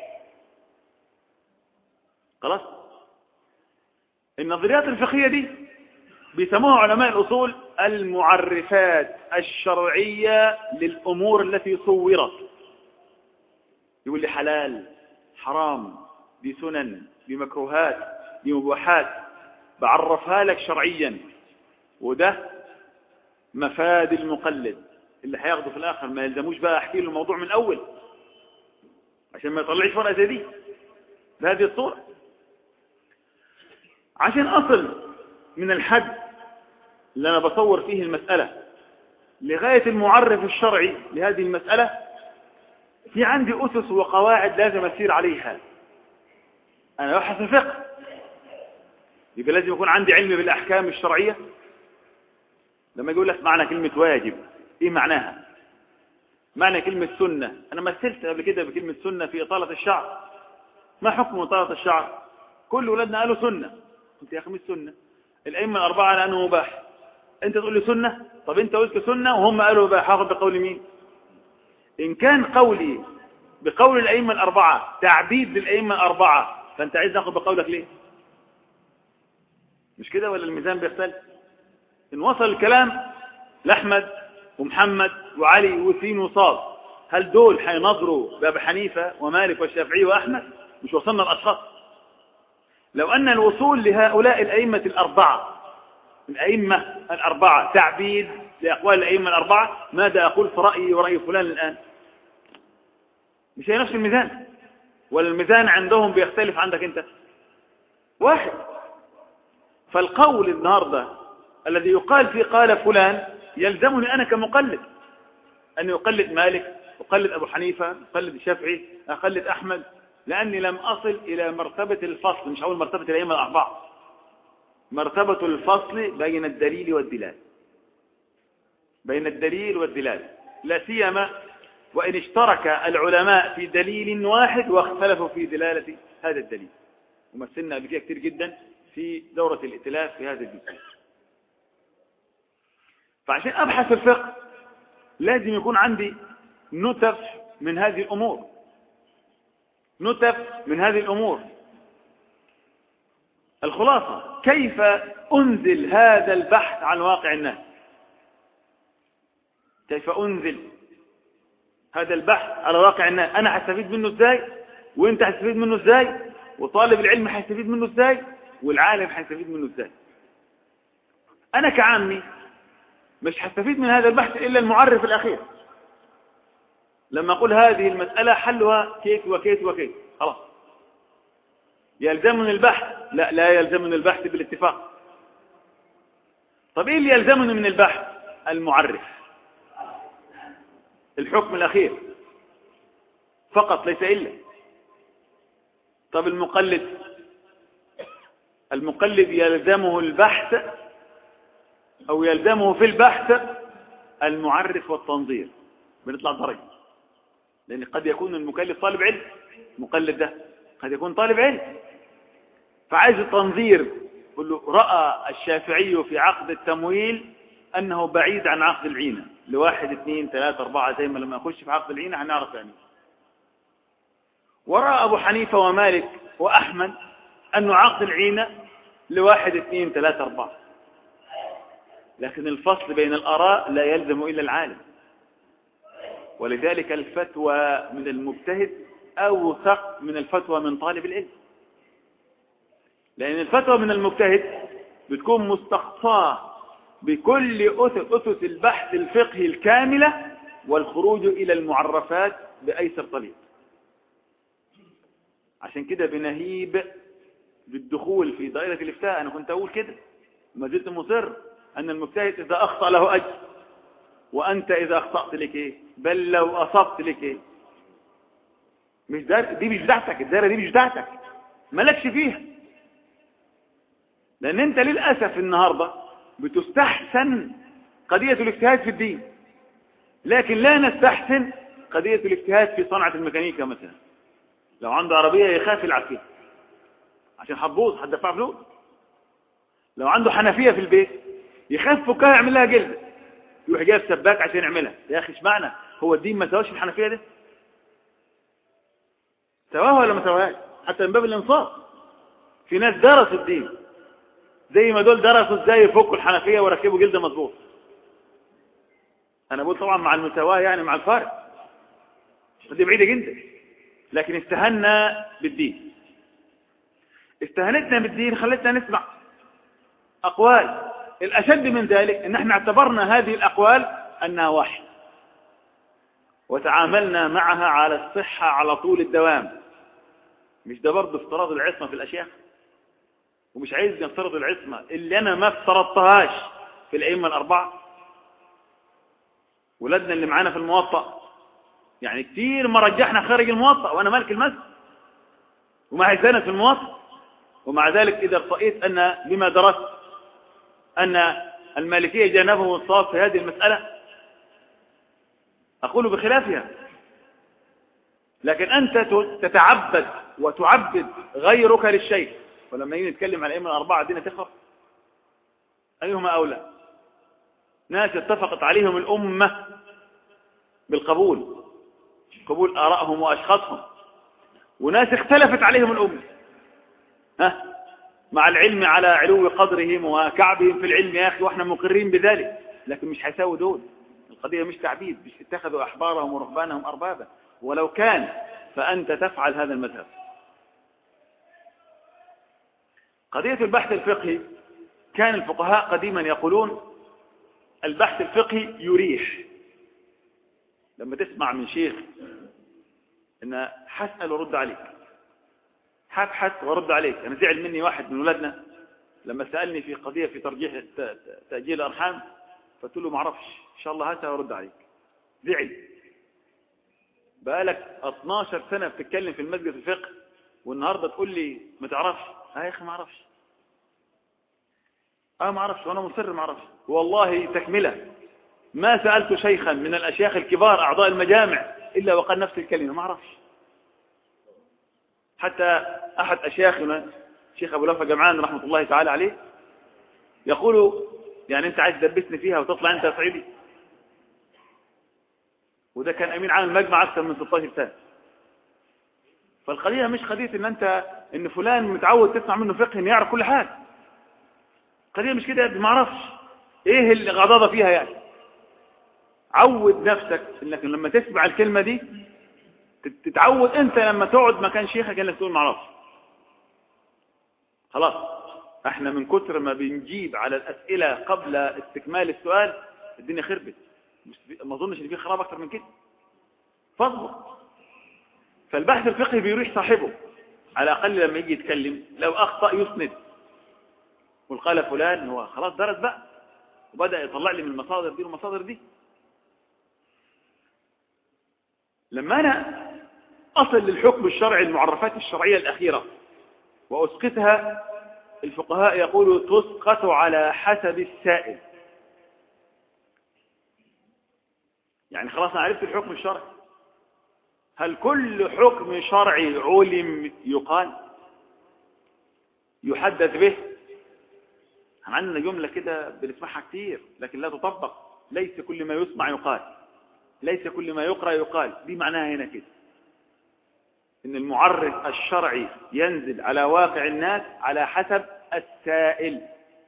خلاص النظريات الفقهية دي بيسموها علماء الأصول المعرفات الشرعية للأمور التي صورت يقول لي حلال حرام دي سنن دي مكروهات دي مباحات بعرفها لك شرعيا وده مفاد المقلد اللي هياخده في الآخر ما يلزموش بقى أحكي له الموضوع من الأول عشان ما يطلعش ورقة زي دي بهذه الصورة عشان أصل من الحد اللي أنا بصور فيه المسألة لغاية المعرف الشرعي لهذه المسألة في عندي أسس وقواعد لازم أسير عليها أنا أبحث الفقه يبقى لازم يكون عندي علم بالأحكام الشرعية لما يقول لك معنى كلمة واجب إيه معناها معنى كلمة سنة أنا مثلت قبل كده بكلمة سنة في إطالة الشعر ما حكم إطالة الشعر كل ولادنا قالوا سنة قلت يا أخي مش سنة الأئمة الأربعة لأنه مباح أنت تقول لي سنة طب أنت قلت سنة وهم قالوا مباح هاخد بقول مين إن كان قولي بقول الأئمة الأربعة تعبيد للأئمة الأربعة فأنت عايز ناخد بقولك ليه مش كده ولا الميزان بيختلف إن وصل الكلام لأحمد ومحمد وعلي وسين وصاد هل دول حينظروا بأبي حنيفة ومالك والشافعي وأحمد مش وصلنا الأشخاص لو أن الوصول لهؤلاء الأئمة الأربعة الأئمة الأربعة تعبيد لأقوال الأئمة الأربعة ماذا أقول في رأيي ورأي فلان الآن مش هي نفس الميزان ولا الميزان عندهم بيختلف عندك أنت واحد فالقول النهاردة الذي يقال فيه قال فلان يلزمني أنا كمقلد أن يقلد مالك أقلد أبو حنيفة أقلد الشافعي أقلد أحمد لأني لم أصل إلى مرتبة الفصل مش هقول مرتبة الأئمة الأربعة مرتبة الفصل بين الدليل والدلال بين الدليل والدلال لا سيما وإن اشترك العلماء في دليل واحد واختلفوا في دلالة هذا الدليل ومثلنا بكده كتير جدا في دورة الائتلاف في هذا الجزء فعشان أبحث الفقه لازم يكون عندي نتف من هذه الأمور نتف من هذه الأمور الخلاصة كيف أنزل هذا البحث عن واقع الناس كيف أنزل هذا البحث على واقع الناس أنا هستفيد منه إزاي وإنت هتستفيد منه إزاي وطالب العلم هيستفيد منه ازاي والعالم هيستفيد منه ازاي انا كعامي مش هستفيد من هذا البحث الا المعرف الاخير لما اقول هذه المسألة حلها كيف وكيف وكيف خلاص يلزمني البحث لا لا يلزمني البحث بالاتفاق طب ايه اللي يلزمني من البحث المعرف الحكم الاخير فقط ليس الا طب المقلد المقلد يلزمه البحث او يلزمه في البحث المعرف والتنظير بنطلع درجه لان قد يكون المكلف طالب علم المقلد ده قد يكون طالب علم فعايز التنظير يقول له رأى الشافعي في عقد التمويل أنه بعيد عن عقد العينة لواحد اثنين ثلاثة أربعة زي ما لما نخش في عقد العينة هنعرف يعني ورأى أبو حنيفة ومالك وأحمد أنه عقد العينة لواحد اثنين ثلاثة أربعة لكن الفصل بين الآراء لا يلزم إلا العالم ولذلك الفتوى من المجتهد أوثق من الفتوى من طالب العلم لأن الفتوى من المجتهد بتكون مستقصاة بكل أسس البحث الفقهي الكاملة والخروج إلى المعرفات بأيسر طريق عشان كده بنهيب بالدخول في دائرة الإفتاء أنا كنت أقول كده ما زلت مصر أن المجتهد إذا أخطأ له أجر وأنت إذا أخطأت لك إيه بل لو أصبت لك إيه مش دار دي مش بتاعتك الدائرة دي مش بتاعتك مالكش فيها لأن أنت للأسف النهاردة بتستحسن قضية الاجتهاد في الدين لكن لا نستحسن قضية الاجتهاد في صنعة الميكانيكا مثلا لو عنده عربية يخاف يلعب فيها عشان هتبوظ هتدفع فلوس لو عنده حنفية في البيت يخاف فكها يعمل لها جلد يروح جايب سباك عشان يعملها يا اخي اشمعنى هو الدين ما سواش الحنفية ده سواها ولا ما سواهاش حتى من باب الانصاف في ناس درسوا الدين زي ما دول درسوا ازاي يفكوا الحنفية وركبوا جلد مظبوط انا بقول طبعا مع المساواة يعني مع الفارق دي بعيدة جدا لكن استهنا بالدين استهنتنا بالدين خلتنا نسمع أقوال الأشد من ذلك أن احنا اعتبرنا هذه الأقوال أنها وحي وتعاملنا معها على الصحة على طول الدوام مش ده برضه افتراض العصمة في الأشياء ومش عايز نفترض العصمة اللي أنا ما افترضتهاش في الأئمة الأربعة ولادنا اللي معانا في الموطأ يعني كثير ما رجحنا خارج الموطأ وأنا مالك المسجد وما هيزانا في الموطأ ومع ذلك إذا ارتأيت أن بما درست أن المالكية جانبه الصواب في هذه المسألة أقول بخلافها لكن أنت تتعبد وتعبد غيرك للشيء ولما يجي نتكلم عن الأئمة الأربعة دينا تخر أيهما أولى ناس اتفقت عليهم الأمة بالقبول قبول آرائهم وأشخاصهم وناس اختلفت عليهم الأمة ها مع العلم على علو قدرهم وكعبهم في العلم يا أخي وإحنا مقرين بذلك لكن مش هيساوي دول القضية مش تعبيد مش اتخذوا أحبارهم ورهبانهم أربابا ولو كان فأنت تفعل هذا المذهب قضية البحث الفقهي كان الفقهاء قديما يقولون البحث الفقهي يريح لما تسمع من شيخ ان حسأل ورد عليك هبحث وارد عليك انا زعل مني واحد من ولادنا لما سألني في قضية في ترجيح تأجيل الأرحام فقلت له ما اعرفش إن شاء الله هاتها وارد عليك زعل بقالك 12 سنة بتتكلم في المسجد الفقه والنهاردة تقول لي ما تعرفش اه يا أخي ما اعرفش اه ما اعرفش وانا مصر ما اعرفش والله تكملة ما سألت شيخا من الأشياخ الكبار أعضاء المجامع إلا وقال نفس الكلمة ما اعرفش حتى أحد أشياخنا شيخ أبو لفا جمعان رحمة الله تعالى عليه يقول يعني أنت عايز تدبسني فيها وتطلع أنت صعيدي وده كان أمين عام المجمع أكثر من 16 سنة فالقضية مش قضية ان انت ان فلان متعود تسمع منه فقه ان يعرف كل حاجة القضية مش كده ما اعرفش ايه الغضاضة فيها يعني عود نفسك انك لما تسمع الكلمة دي تتعود انت لما تقعد مكان شيخك انك تقول ما اعرفش خلاص احنا من كتر ما بنجيب على الأسئلة قبل استكمال السؤال الدنيا خربت ما اظنش ان في خراب اكتر من كده فاضبط فالبحث الفقهي بيريح صاحبه على الأقل لما يجي يتكلم لو أخطأ يسند قال فلان هو خلاص درس بقى وبدأ يطلع لي من المصادر دي والمصادر دي لما أنا أصل للحكم الشرعي المعرفات الشرعية الأخيرة وأسقطها الفقهاء يقولوا تسقط على حسب السائل يعني خلاص أنا عرفت الحكم الشرعي هل كل حكم شرعي علم يقال يحدث به عندنا جملة كده بنسمعها كتير لكن لا تطبق ليس كل ما يسمع يقال ليس كل ما يقرأ يقال دي معناها هنا كده ان المعرف الشرعي ينزل على واقع الناس على حسب السائل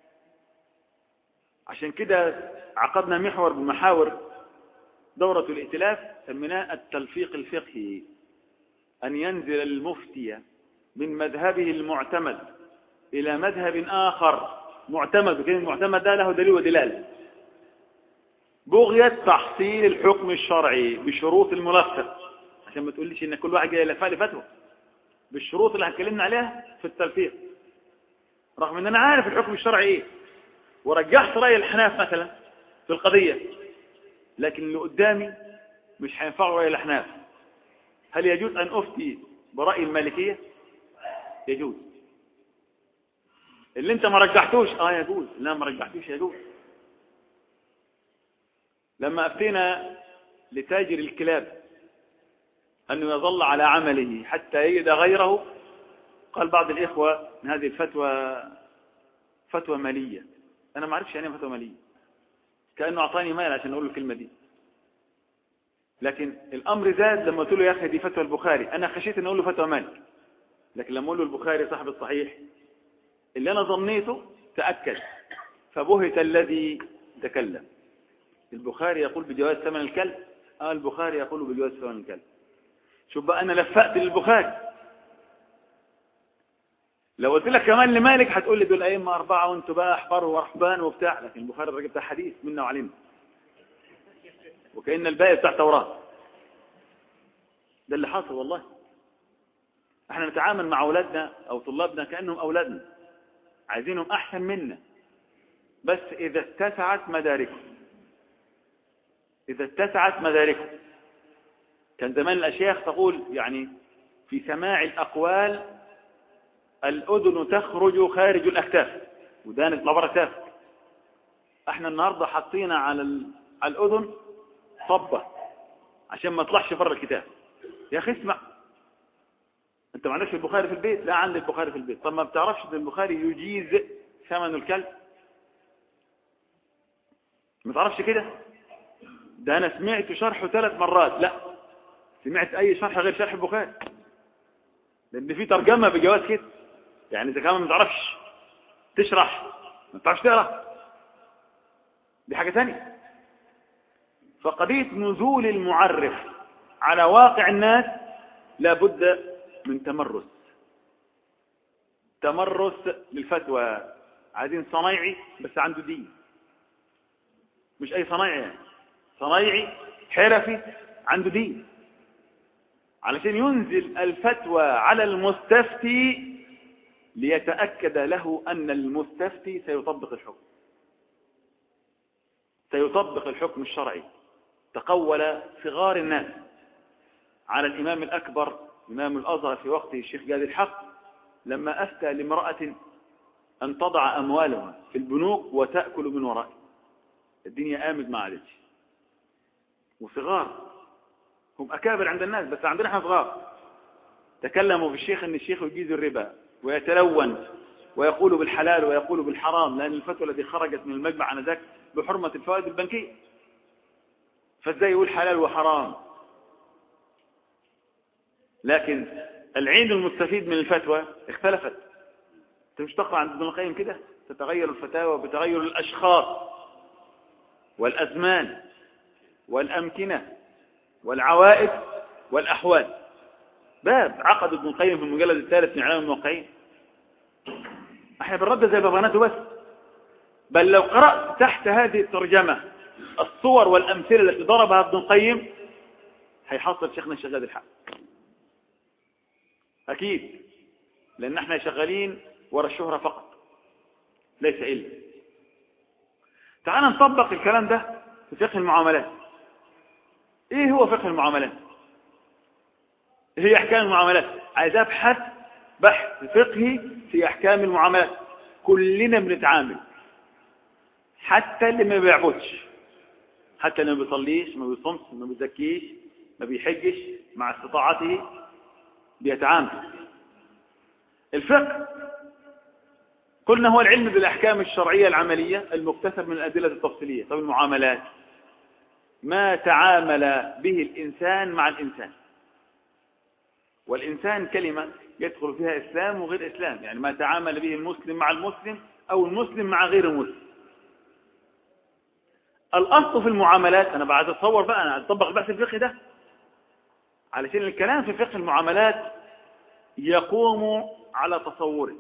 عشان كده عقدنا محور بمحاور دورة الائتلاف سميناه التلفيق الفقهي أن ينزل المفتي من مذهبه المعتمد إلى مذهب آخر معتمد وكلمة المعتمد ده له دليل ودلالة بغية تحصيل الحكم الشرعي بشروط الملفق عشان ما تقوليش ان كل واحد جاي يلفها لي فتوى بالشروط اللي هتكلمنا عليها في التلفيق رغم ان انا عارف الحكم الشرعي ايه ورجحت رأي الحناف مثلا في القضية لكن اللي قدامي مش هينفعه رأي الأحناف هل يجوز أن أفتي برأي المالكية يجوز اللي انت ما رجحتوش اه يجوز لا ما رجحتوش يجوز لما أفتينا لتاجر الكلاب أنه يظل على عمله حتى يجد غيره قال بعض الإخوة ان هذه الفتوى فتوى مالية أنا ما أعرفش يعني فتوى مالية كأنه أعطاني مال عشان أقول له الكلمة دي لكن الأمر زاد لما قلت له يا أخي دي فتوى البخاري أنا خشيت أن أقول له فتوى مالك لكن لما أقول له البخاري صاحب الصحيح اللي أنا ظنيته تأكد فبهت الذي تكلم البخاري يقول بجواز ثمن الكلب آه البخاري يقول بجواز ثمن الكلب شوف بقى أنا لفقت للبخاري لو قلت لك كمان لمالك هتقول لي دول أئمة أربعة وأنتوا بقى أحبار ورحبان وبتاع لكن البخاري الراجل بتاع حديث منا وعلينا وكأن الباقي بتاع توراة ده اللي حاصل والله احنا نتعامل مع أولادنا أو طلابنا كأنهم أولادنا عايزينهم أحسن منا بس إذا اتسعت مداركهم إذا اتسعت مداركهم كان زمان الأشياخ تقول يعني في سماع الأقوال الأذن تخرج خارج الأكتاف ودانت لبر أكتاف احنا النهاردة حطينا على على الأذن صبة عشان ما تطلعش بره الكتاب يا أخي اسمع أنت ما عندكش البخاري في البيت لا عندي البخاري في البيت طب ما بتعرفش أن البخاري يجيز ثمن الكلب ما تعرفش كده ده أنا سمعت شرحه ثلاث مرات لا سمعت أي شرح غير شرح البخاري لأن في ترجمة بجواز كده يعني إذا كمان ما تعرفش تشرح ما تعرفش تقرأ دي حاجة ثانية فقضية نزول المعرف على واقع الناس لابد من تمرس تمرس للفتوى عايزين صنايعي بس عنده دين مش أي صنايعي يعني صنايعي حرفي عنده دين علشان ينزل الفتوى على المستفتي ليتأكد له أن المستفتي سيطبق الحكم سيطبق الحكم الشرعي تقول صغار الناس على الإمام الأكبر إمام الأزهر في وقته الشيخ جاد الحق لما أفتى لامرأة أن تضع أموالها في البنوك وتأكل من ورائه الدنيا آمد ما عادتش وصغار هم أكابر عند الناس بس عندنا احنا صغار تكلموا في الشيخ أن الشيخ يجيز الربا ويتلون ويقول بالحلال ويقول بالحرام لأن الفتوى التي خرجت من المجمع عن ذاك بحرمة الفوائد البنكية فازاي يقول حلال وحرام لكن العين المستفيد من الفتوى اختلفت انت مش تقرأ عند ابن القيم كده تتغير الفتاوى بتغير الأشخاص والأزمان والأمكنة والعوائد والأحوال باب عقد ابن القيم في المجلد الثالث من إعلام الموقعين احنا بنرد زي باباناته بس بل لو قرأت تحت هذه الترجمة الصور والأمثلة التي ضربها ابن القيم هيحصل شيخنا شغال الحق أكيد لأن احنا شغالين ورا الشهرة فقط ليس إلا تعال نطبق الكلام ده في فقه المعاملات ايه هو فقه المعاملات هي احكام المعاملات عايز ابحث بحث فقهي في احكام المعاملات كلنا بنتعامل حتى اللي ما بيعبدش حتى اللي ما بيصليش ما بيصومش ما بيزكيش ما بيحجش مع استطاعته بيتعامل الفقه قلنا هو العلم بالأحكام الشرعية العملية المكتسب من الأدلة التفصيلية طب المعاملات ما تعامل به الإنسان مع الإنسان والإنسان كلمة يدخل فيها إسلام وغير إسلام يعني ما تعامل به المسلم مع المسلم أو المسلم مع غير المسلم الأصل في المعاملات أنا بعد أتصور بقى أنا أطبق البحث الفقهي ده علشان الكلام في فقه المعاملات يقوم على تصوره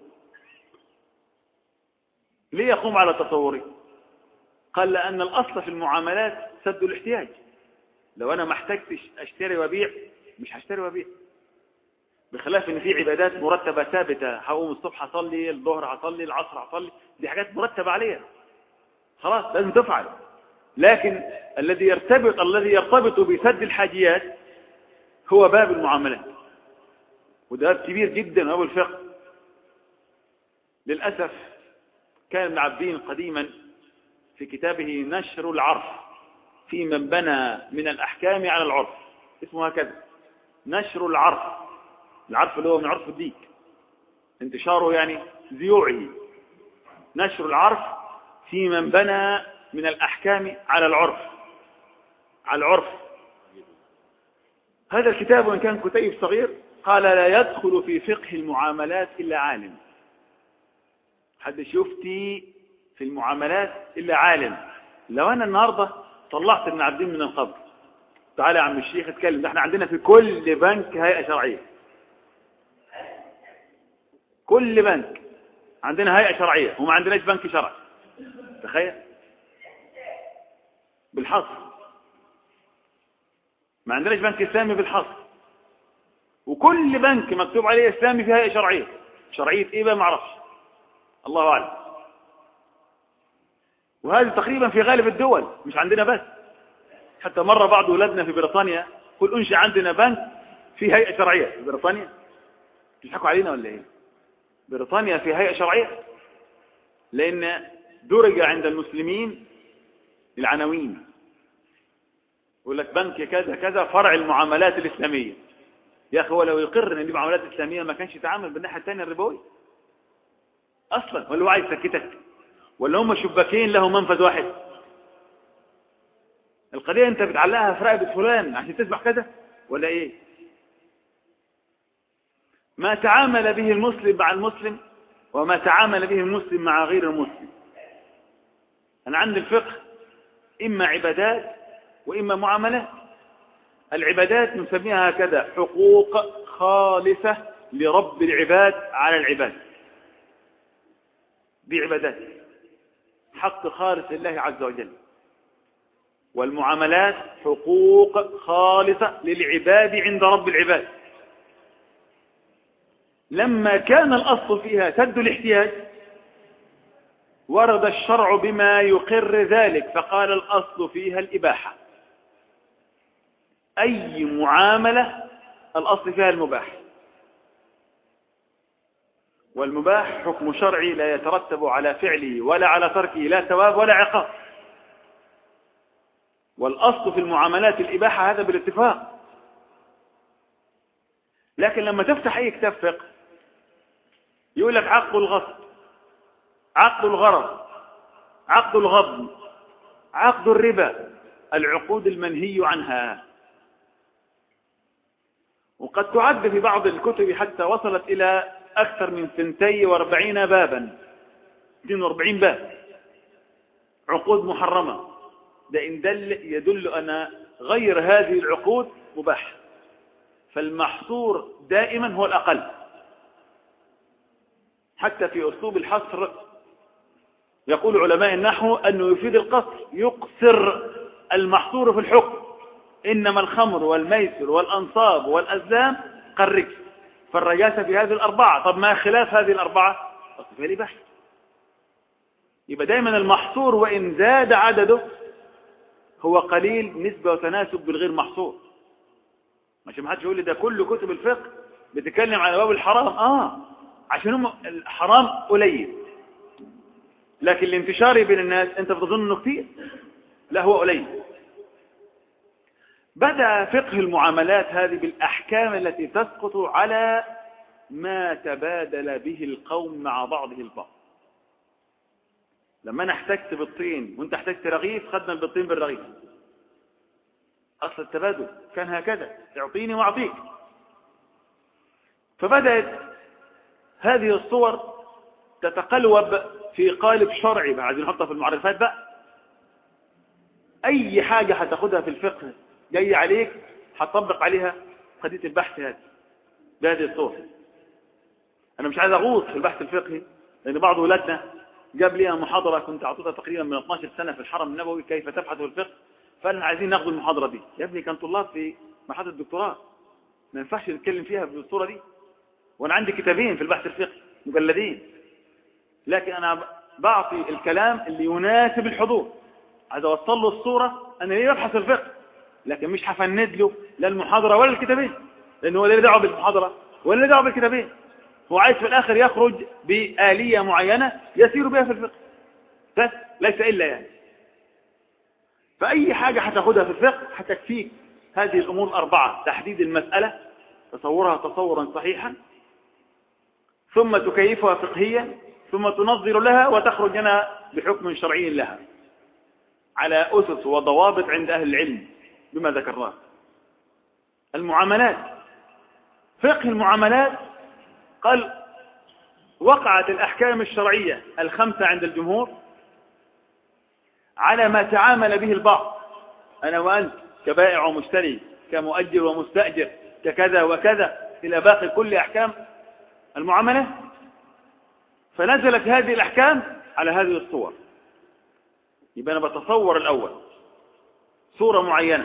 ليه يقوم على تصوره قال لأن الأصل في المعاملات سد الاحتياج لو أنا ما احتجتش أشتري وبيع مش هشتري وبيع بخلاف ان في عبادات مرتبة ثابتة هقوم الصبح اصلي الظهر هصلي العصر هصلي دي حاجات مرتبة عليها خلاص لازم تفعل لكن الذي يرتبط الذي يرتبط بسد الحاجيات هو باب المعاملات وده باب كبير جدا وهو الفقه للأسف كان ابن عبدين قديما في كتابه نشر العرف في من بنى من الأحكام على العرف اسمه هكذا نشر العرف العرف اللي هو من عرف الديك انتشاره يعني زيوعه نشر العرف في من بنى من الأحكام على العرف على العرف هذا الكتاب وإن كان كتيب صغير قال لا يدخل في فقه المعاملات إلا عالم حد يفتي في المعاملات إلا عالم لو أنا النهاردة طلعت ابن عبدين من القبر تعالى يا عم الشيخ اتكلم ده احنا عندنا في كل بنك هيئة شرعية كل بنك عندنا هيئة شرعية وما عندناش بنك شرعي تخيل بالحصر ما عندناش بنك إسلامي بالحصر وكل بنك مكتوب عليه إسلامي في هيئة شرعية شرعية إيه بقى ما اعرفش الله أعلم وهذا تقريبا في غالب الدول مش عندنا بس حتى مرة بعض أولادنا في بريطانيا قل أنشئ عندنا بنك في هيئة شرعية في بريطانيا تضحكوا علينا ولا إيه بريطانيا في هيئة شرعية لأن درج عند المسلمين العناوين يقول لك بنك كذا كذا فرع المعاملات الإسلامية يا أخي هو لو يقر أن دي معاملات إسلامية ما كانش يتعامل بالناحية الثانية الربوية أصلا ولا هو عايز يسكتك ولا هم شباكين له منفذ واحد القضية أنت بتعلقها في رقبة فلان عشان تسبح كذا ولا إيه ما تعامل به المسلم مع المسلم وما تعامل به المسلم مع غير المسلم أنا عندي الفقه إما عبادات وإما معاملات العبادات نسميها هكذا حقوق خالصة لرب العباد على العباد دي عبادات حق خالص لله عز وجل والمعاملات حقوق خالصة للعباد عند رب العباد لما كان الأصل فيها سد الاحتياج ورد الشرع بما يقر ذلك فقال الأصل فيها الإباحة أي معاملة الأصل فيها المباح والمباح حكم شرعي لا يترتب على فعله ولا على تركه لا ثواب ولا عقاب والأصل في المعاملات الإباحة هذا بالاتفاق لكن لما تفتح أي كتاب فقه يقول لك عقد الغصب عقد الغرض عقد الغضب عقد الربا العقود المنهي عنها وقد تعد في بعض الكتب حتى وصلت إلى أكثر من سنتي واربعين بابا 42 باب عقود محرمة ده إن دل يدل أن غير هذه العقود مباح فالمحصور دائما هو الأقل حتى في أسلوب الحصر يقول علماء النحو أنه يفيد القصر يقصر المحصور في الحكم إنما الخمر والميسر والأنصاب والأزلام قرك فالرجاسة في هذه الأربعة طب ما خلاف هذه الأربعة أصفها لي بحث يبقى دايما المحصور وإن زاد عدده هو قليل نسبة وتناسب بالغير محصور مش ما حدش يقول لي ده كل كتب الفقه بتتكلم على باب الحرام اه عشان هم الحرام قليل لكن الانتشار بين الناس انت بتظن انه كثير لا هو قليل بدأ فقه المعاملات هذه بالأحكام التي تسقط على ما تبادل به القوم مع بعضه البعض لما انا احتجت بالطين وانت احتجت رغيف خدنا البطين بالرغيف اصل التبادل كان هكذا تعطيني واعطيك فبدأت هذه الصور تتقلوب في قالب شرعي بقى عايزين نحطها في المعرفات بقى اي حاجة هتاخدها في الفقه جاي عليك هتطبق عليها قضية البحث هذه بهذه الصور انا مش عايز اغوص في البحث الفقهي لان بعض ولادنا جاب لي محاضرة كنت اعطيتها تقريبا من 12 سنة في الحرم النبوي كيف تبحث في الفقه فقال عايزين ناخذ المحاضرة دي يا ابني كان طلاب في محاضرة الدكتوراه ما ينفعش نتكلم فيها بالصورة دي وانا عندي كتابين في البحث الفقهي مجلدين لكن انا بعطي الكلام اللي يناسب الحضور عايز اوصل له الصورة انا ليه ببحث الفقه لكن مش هفند له لا المحاضرة ولا الكتابين لانه هو لا دعوه بالمحاضرة ولا دعوه بالكتابين هو عايز في الاخر يخرج بآلية معينة يسير بها في الفقه بس ليس الا يعني فأي حاجة هتاخدها في الفقه هتكفيك هذه الأمور الأربعة تحديد المسألة تصورها تصورا صحيحا ثم تكيفها فقهيا ثم تنظر لها وتخرج لنا بحكم شرعي لها على أسس وضوابط عند أهل العلم بما ذكرناه المعاملات فقه المعاملات قال وقعت الأحكام الشرعية الخمسة عند الجمهور على ما تعامل به البعض أنا وأنت كبائع ومشتري كمؤجر ومستأجر ككذا وكذا إلى باقي كل أحكام المعاملة فنزلت هذه الأحكام على هذه الصور يبقى أنا بتصور الأول صورة معينة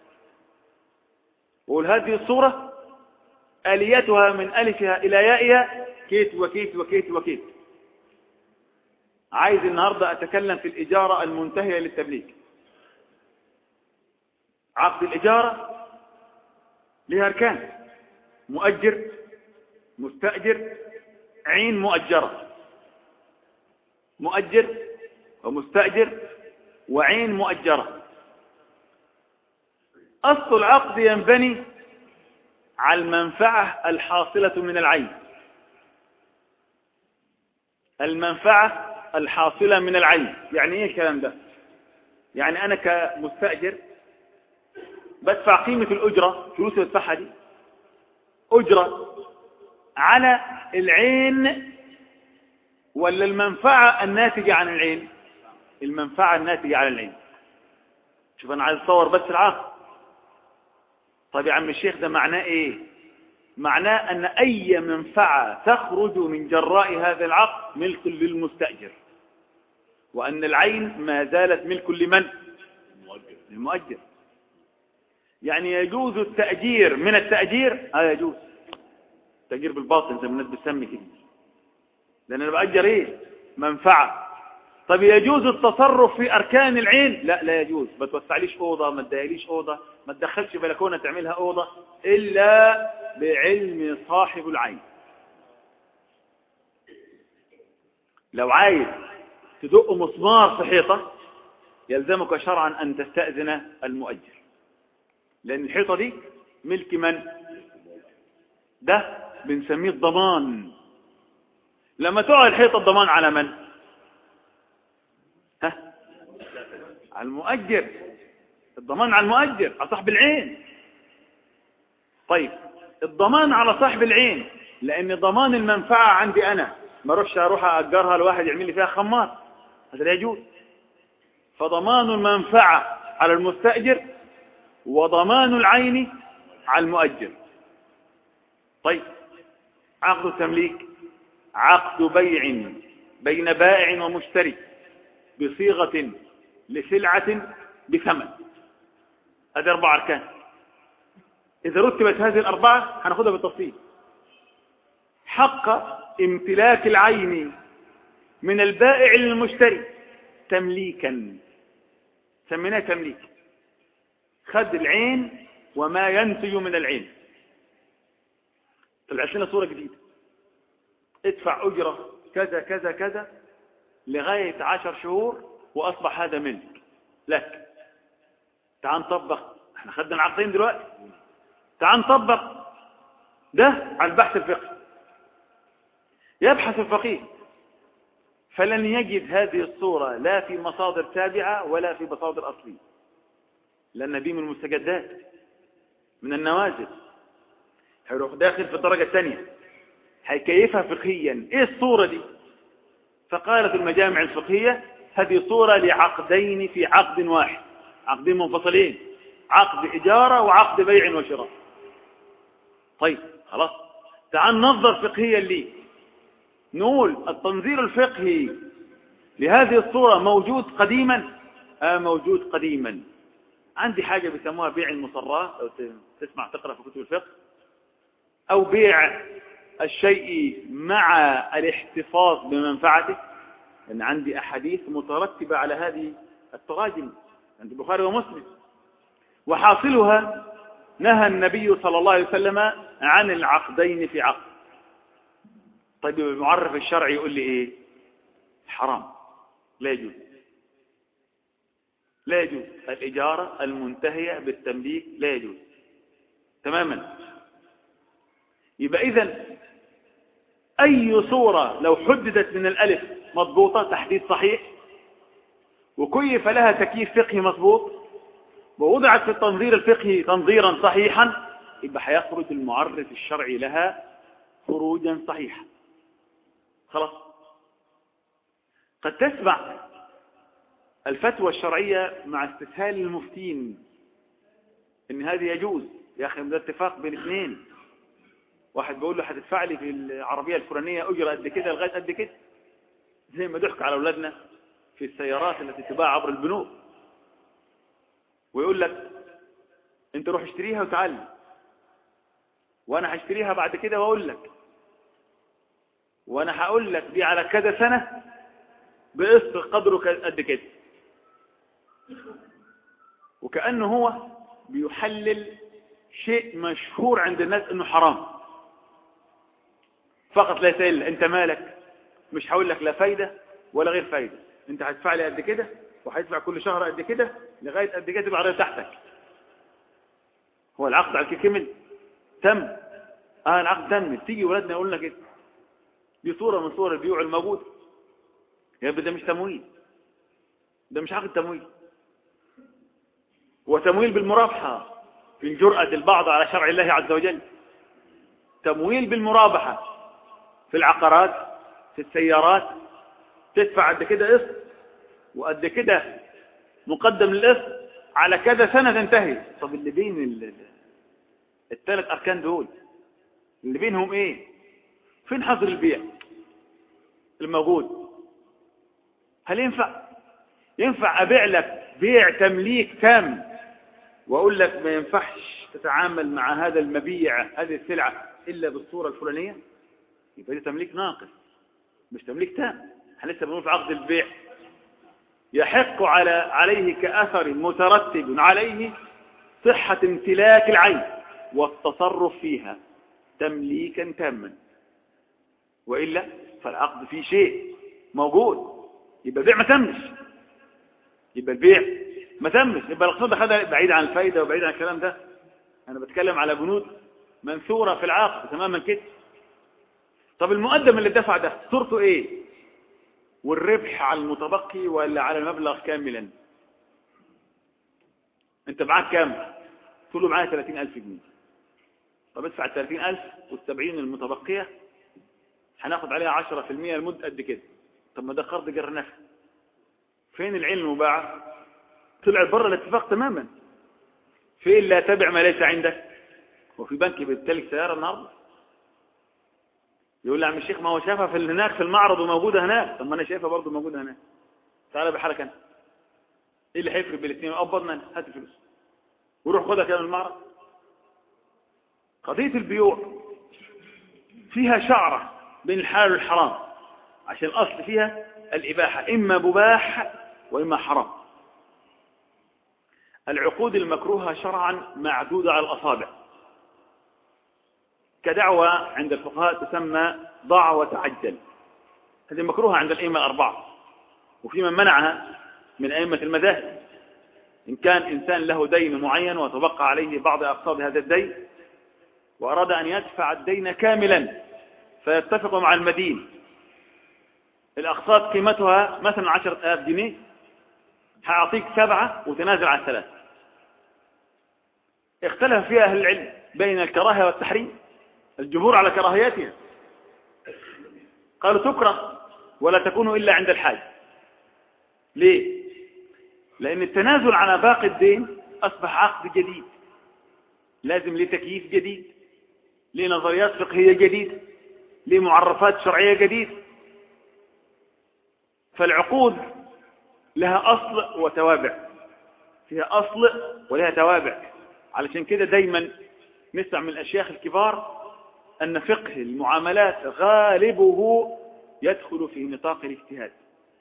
وقول هذه الصورة آليتها من ألفها إلى يائها كيت وكيت وكيت وكيت عايز النهاردة أتكلم في الإجارة المنتهية للتبليغ عقد الإجارة لها أركان مؤجر مستأجر عين مؤجرة مؤجر ومستأجر وعين مؤجرة أصل العقد ينبني على المنفعة الحاصلة من العين المنفعة الحاصلة من العين يعني ايه الكلام ده يعني انا كمستأجر بدفع قيمة الأجرة فلوس الصحة دي أجرة على العين ولا المنفعة الناتجة عن العين المنفعة الناتجة عن العين شوف أنا عايز أصور بس العقل طيب يا عم الشيخ ده معناه إيه معناه أن أي منفعة تخرج من جراء هذا العقد ملك للمستأجر وأن العين ما زالت ملك لمن للمؤجر يعني يجوز التأجير من التأجير اه يجوز التأجير بالباطن زي ما الناس بتسمي كده لأن أنا بأجر إيه منفعة طب يجوز التصرف في أركان العين لا لا يجوز ما توسعليش أوضة ما تدهليش أوضة ما تدخلش بلكونة تعملها أوضة إلا بعلم صاحب العين لو عايز تدق مسمار في حيطة يلزمك شرعا أن تستأذن المؤجر لأن الحيطة دي ملك من ده بنسميه الضمان لما تقع الحيطة الضمان على من ها على المؤجر الضمان على المؤجر على صاحب العين طيب الضمان على صاحب العين لأن ضمان المنفعة عندي أنا ما اروحش اروح أجرها لواحد يعمل لي فيها خمار هذا لا يجوز فضمان المنفعة على المستأجر وضمان العين على المؤجر طيب عقد التمليك عقد بيع بين بائع ومشتري بصيغة لسلعة بثمن هذه أربع أركان إذا رتبت هذه الأربعة هناخدها بالتفصيل حق امتلاك العين من البائع للمشتري تمليكا سميناه تمليك خد العين وما ينتج من العين طلعت لنا صورة جديدة ادفع أجرة كذا كذا كذا لغاية عشر شهور وأصبح هذا ملك لك تعال نطبق احنا خدنا العقدين دلوقتي تعال نطبق ده على البحث الفقهي يبحث الفقيه فلن يجد هذه الصورة لا في مصادر تابعة ولا في مصادر أصلية لأن دي من المستجدات من النوازل هيروح داخل في الدرجة الثانية هيكيفها فقهيا ايه الصورة دي فقالت المجامع الفقهية هذه صورة لعقدين في عقد واحد عقدين منفصلين عقد إجارة وعقد بيع وشراء طيب خلاص تعال ننظر فقهيا ليه نقول التنظير الفقهي لهذه الصورة موجود قديما آه موجود قديما عندي حاجة بيسموها بيع المصرات أو تسمع تقرأ في كتب الفقه أو بيع الشيء مع الاحتفاظ بمنفعته لأن عندي أحاديث مترتبة على هذه التراجم عند البخاري ومسلم وحاصلها نهى النبي صلى الله عليه وسلم عن العقدين في عقد طيب المعرف الشرعي يقول لي ايه حرام لا يجوز لا يجوز الإجارة المنتهية بالتمليك لا يجوز تماما يبقى إذن أي صورة لو حددت من الألف مضبوطة تحديد صحيح وكيف لها تكييف فقهي مضبوط ووضعت في التنظير الفقهي تنظيرا صحيحا يبقى هيخرج المعرف الشرعي لها خروجا صحيحا خلاص قد تسمع الفتوى الشرعية مع استسهال المفتين ان هذه يجوز يا اخي ده اتفاق بين اثنين واحد بيقول له هتدفع لي في العربية الفلانية اجرة قد كده لغاية قد كده زي ما ضحك على اولادنا في السيارات التي تباع عبر البنوك ويقول لك انت روح اشتريها وتعال وانا هشتريها بعد كده واقول لك وانا هقول لك دي على كذا سنة بقسط قدره قد كده وكأنه هو بيحلل شيء مشهور عند الناس انه حرام فقط ليس الا انت مالك مش هقول لك لا فايدة ولا غير فايدة انت هتدفع لي قد كده وهيدفع كل شهر قد كده لغاية قد كده تبقى عرض تحتك هو العقد على كمل تم اه العقد تم تيجي ولادنا يقول لنا كده دي صورة من صور البيوع الموجودة يا ده مش تمويل ده مش عقد تمويل وتمويل بالمرابحة في جرأة البعض على شرع الله عز وجل تمويل بالمرابحة في العقارات في السيارات تدفع قد كده قسط وقد كده مقدم للقسط على كذا سنة تنتهي طب اللي بين الثلاث أركان دول اللي بينهم ايه فين حظر البيع الموجود هل ينفع ينفع أبيع لك بيع تمليك تام وأقول لك ما ينفعش تتعامل مع هذا المبيع هذه السلعة إلا بالصورة الفلانية يبقى ده تمليك ناقص مش تمليك تام احنا لسه بنقول في عقد البيع يحق على عليه كأثر مترتب عليه صحة امتلاك العين والتصرف فيها تمليكا تاما وإلا فالعقد فيه شيء موجود يبقى البيع ما تمش يبقى البيع ما تمش يبقى الاقتصاد هذا بعيد عن الفايدة وبعيد عن الكلام ده أنا بتكلم على بنود منثورة في العقد تماما كده طب المقدم اللي دفع ده صورته ايه والربح على المتبقي ولا على المبلغ كاملا انت معاك كام تقول له معايا 30000 جنيه طب ادفع ال 30000 وال70 المتبقيه هناخد عليها 10% المدة قد كده طب ما ده قرض جر نفع فين العين المباعة طلع بره الاتفاق تماما فين لا تبع ما ليس عندك وفي بنك بيمتلك سيارة النهارده يقول لي عم الشيخ ما هو شافها في هناك في المعرض وموجودة هناك طب ما أنا شايفها برضه موجودة هناك تعالى بحالك أنت إيه اللي هيفرق بين الاثنين قبضنا هات الفلوس وروح خدها كده من المعرض قضية البيوع فيها شعرة بين الحلال والحرام عشان الأصل فيها الإباحة إما مباح وإما حرام العقود المكروهة شرعا معدودة على الأصابع كدعوة عند الفقهاء تسمى ضع وتعجل هذه مكروهة عند الأئمة الأربعة وفي من منعها من أئمة المذاهب إن كان إنسان له دين معين وتبقى عليه بعض أقساط هذا الدين وأراد أن يدفع الدين كاملا فيتفق مع المدين الأقساط قيمتها مثلا عشرة آلاف جنيه هأعطيك سبعة وتنازل عن ثلاث اختلف فيها أهل العلم بين الكراهة والتحريم الجمهور على كراهيتها قالوا تكره ولا تكون إلا عند الحاج ليه لأن التنازل على باقي الدين أصبح عقد جديد لازم لتكييف جديد لنظريات فقهية جديدة لمعرفات شرعية جديدة فالعقود لها أصل وتوابع فيها أصل ولها توابع علشان كده دايما نسمع من الأشياخ الكبار أن فقه المعاملات غالبه يدخل في نطاق الاجتهاد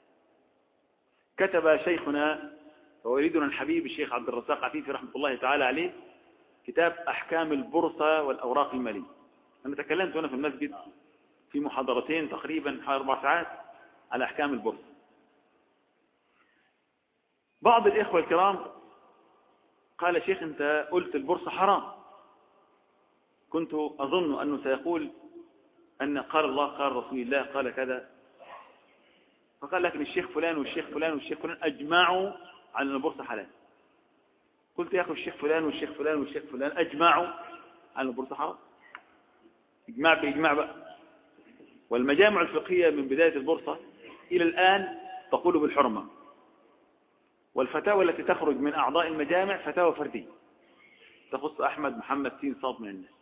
كتب شيخنا ووليدنا الحبيب الشيخ عبد الرزاق عفيفي رحمة الله تعالى عليه كتاب أحكام البورصة والأوراق المالية أنا تكلمت هنا في المسجد في محاضرتين تقريبا حوالي أربع ساعات على أحكام البورصة بعض الإخوة الكرام قال شيخ أنت قلت البورصة حرام كنت أظن أنه سيقول أن قال الله قال رسول الله قال كذا فقال لكن الشيخ فلان والشيخ فلان والشيخ فلان أجمعوا على أن البورصة حلال قلت يا أخي الشيخ فلان والشيخ فلان والشيخ فلان أجمعوا على أن البورصة حرام إجماع بإجماع بقى والمجامع الفقهية من بداية البورصة إلى الآن تقول بالحرمة والفتاوى التي تخرج من أعضاء المجامع فتاوى فردية تخص أحمد محمد سين صاد من الناس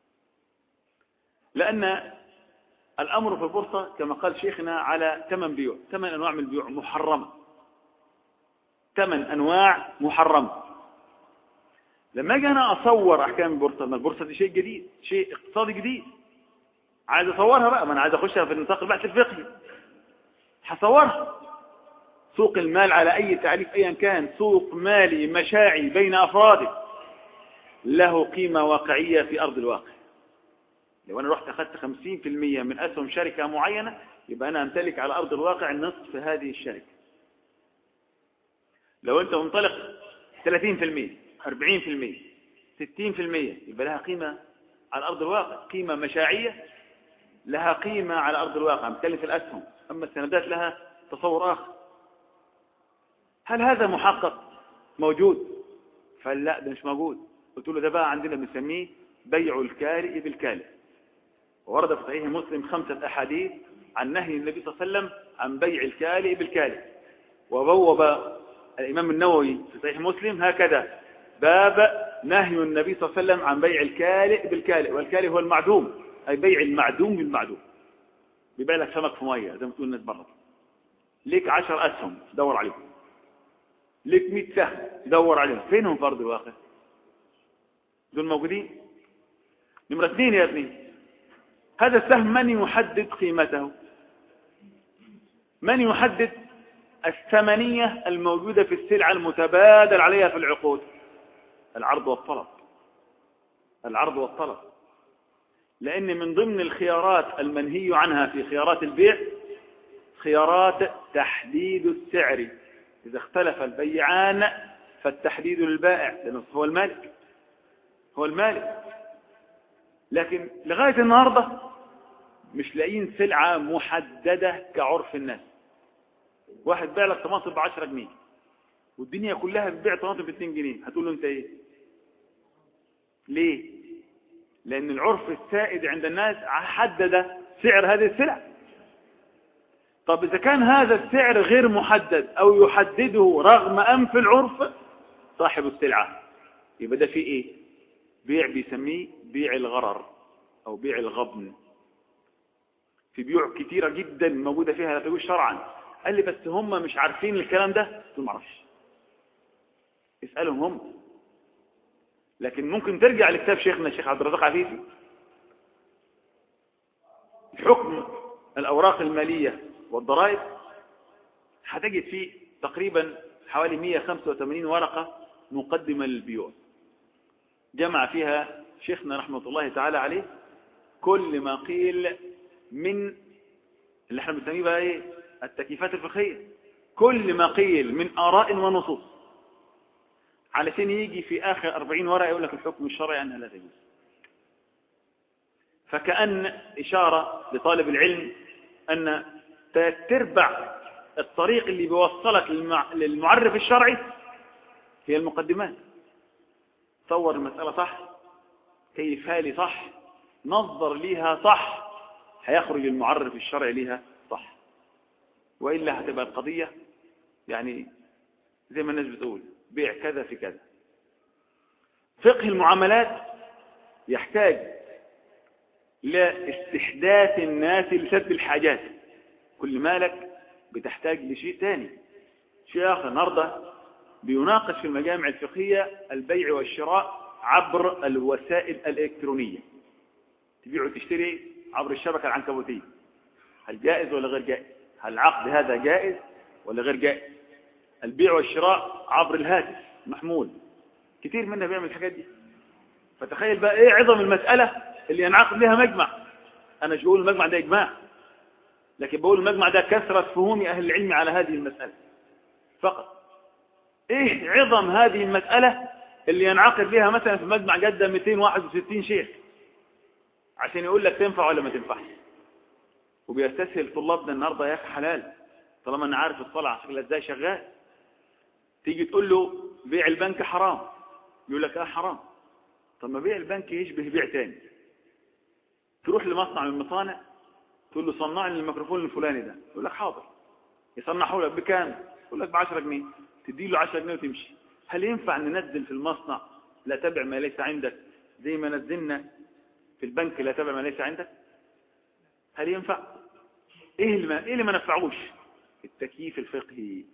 لأن الأمر في البورصة كما قال شيخنا على ثمان بيوع ثمان أنواع من البيوع محرمة ثمان أنواع محرمة لما أجي أنا أصور أحكام البورصة ما البورصة دي شيء جديد شيء اقتصادي جديد عايز أصورها بقى ما أنا عايز أخشها في النطاق البحث الفقهي هصورها سوق المال على أي تعريف أيا كان سوق مالي مشاعي بين أفراده له قيمة واقعية في أرض الواقع لو أنا رحت أخذت 50% من أسهم شركة معينة يبقى أنا أمتلك على أرض الواقع نصف هذه الشركة لو أنت منطلق 30% 40% 60% يبقى لها قيمة على أرض الواقع قيمة مشاعية لها قيمة على أرض الواقع نتكلم في الأسهم أما السندات لها تصور آخر هل هذا محقق موجود فلا ده مش موجود قلت له ده بقى عندنا بنسميه بيع الكارئ بالكالئ ورد في صحيح مسلم خمسة أحاديث عن نهي النبي صلى الله عليه وسلم عن بيع الكالئ بالكالئ وبوب الإمام النووي في صحيح مسلم هكذا باب نهي النبي صلى الله عليه وسلم عن بيع الكالئ بالكالئ والكالئ هو المعدوم أي بيع المعدوم بالمعدوم بيبيع لك سمك في مية زي ما تقول الناس بره ليك عشر أسهم دور عليهم ليك 100 سهم دور عليهم فينهم في أرض الواقع دول موجودين نمرة اثنين يا ابني هذا السهم من يحدد قيمته من يحدد الثمنية الموجودة في السلعة المتبادل عليها في العقود العرض والطلب العرض والطلب لأن من ضمن الخيارات المنهي عنها في خيارات البيع خيارات تحديد السعر إذا اختلف البيعان فالتحديد للبائع لأنه هو المالك هو المالك لكن لغاية النهاردة مش لاقيين سلعة محددة كعرف الناس واحد باع لك طماطم ب 10 جنيه والدنيا كلها بتبيع طماطم ب 2 جنيه هتقول له انت ايه ليه لان العرف السائد عند الناس حدد سعر هذه السلع طب اذا كان هذا السعر غير محدد او يحدده رغم انف العرف صاحب السلعة يبقى ده فيه ايه بيع بيسميه بيع الغرر او بيع الغبن في بيوع كتيرة جدا موجودة فيها لا تجوز شرعا قال لي بس هم مش عارفين الكلام ده قلت له ما اعرفش اسألهم هم لكن ممكن ترجع لكتاب شيخنا الشيخ عبد الرزاق عفيفي حكم الأوراق المالية والضرائب هتجد فيه تقريبا حوالي 185 ورقة مقدمة للبيوع جمع فيها شيخنا رحمة الله تعالى عليه كل ما قيل من اللي احنا بنسميه بقى ايه التكييفات الفقهية كل ما قيل من آراء ونصوص علشان يجي في آخر 40 ورقة يقول لك الحكم الشرعي أنها لا تجوز فكأن إشارة لطالب العلم أن تربع الطريق اللي بيوصلك للمعرف الشرعي هي المقدمات تصور المسألة صح كيفها لي صح نظر ليها صح هيخرج المعرف الشرعي ليها صح وإلا هتبقى القضية يعني زي ما الناس بتقول بيع كذا في كذا فقه المعاملات يحتاج لاستحداث الناس لسد الحاجات كل مالك بتحتاج لشيء تاني شيء آخر النهاردة بيناقش في المجامع الفقهية البيع والشراء عبر الوسائل الإلكترونية تبيع وتشتري عبر الشبكة العنكبوتية هل جائز ولا غير جائز هل العقد هذا جائز ولا غير جائز البيع والشراء عبر الهاتف محمول كثير منا بيعمل الحاجات دي فتخيل بقى ايه عظم المسألة اللي ينعقد لها مجمع انا مش بقول المجمع ده اجماع لكن بقول المجمع ده كثرة فهوم اهل العلم على هذه المسألة فقط ايه عظم هذه المسألة اللي ينعقد لها مثلا في مجمع جدة 261 شيخ عشان يقول لك تنفع ولا ما تنفعش وبيستسهل طلابنا النهارده يا اخي حلال طالما انا عارف الصلاه شكلها ازاي شغال تيجي تقول له بيع البنك حرام يقول لك اه حرام طب ما بيع البنك يشبه بيع تاني تروح لمصنع من المصانع تقول له صنع لي الميكروفون الفلاني ده يقول لك حاضر يصنعه لك بكام يقول لك ب 10 جنيه تدي له 10 جنيه وتمشي هل ينفع ننزل في المصنع لا تبع ما ليس عندك زي ما نزلنا في البنك لا تبع ما ليس عندك هل ينفع ايه اللي ما, إيه اللي ما نفعوش التكييف الفقهي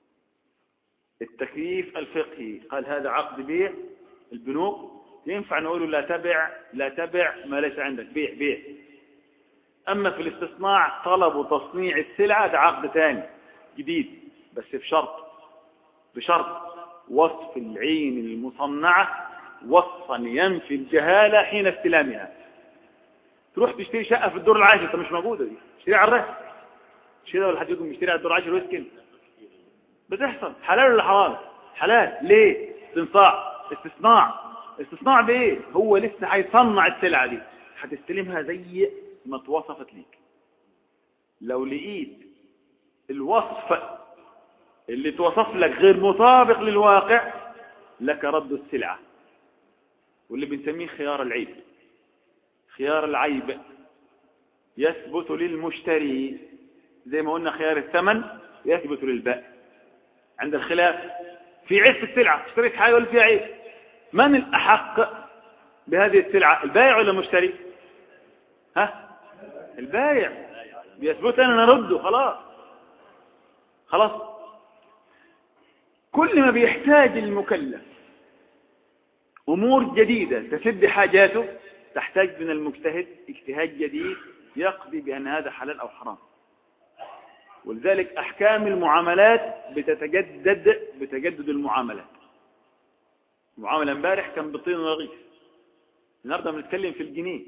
التكييف الفقهي قال هذا عقد بيع البنوك ينفع نقول لا تبع لا تبع ما ليس عندك بيع بيع أما في الاستصناع طلب وتصنيع السلعة ده عقد ثاني جديد بس بشرط بشرط وصف العين المصنعة وصفا ينفي الجهالة حين استلامها تروح تشتري شقة في الدور العاشر انت مش موجودة دي تشتري على الرأس مش كده ولا حد يقول يشتري على الدور العاشر ويسكن بتحصل حلال ولا حرام حلال ليه استنصاع استصناع استصناع بايه هو لسه هيصنع السلعة دي هتستلمها زي ما اتوصفت ليك لو لقيت الوصف اللي توصف لك غير مطابق للواقع لك رد السلعة واللي بنسميه خيار العيب خيار العيب يثبت للمشتري زي ما قلنا خيار الثمن يثبت للبائع عند الخلاف في عيب في السلعة اشتريت حاجة ولا فيها عيب من الأحق بهذه السلعة البائع ولا المشتري ها البائع بيثبت أنا نرده خلاص خلاص كل ما بيحتاج المكلف أمور جديدة تسد حاجاته تحتاج من المجتهد اجتهاد جديد يقضي بأن هذا حلال أو حرام ولذلك أحكام المعاملات بتتجدد بتجدد المعاملات المعاملة امبارح كان بالطين ورغيف النهارده بنتكلم في الجنيه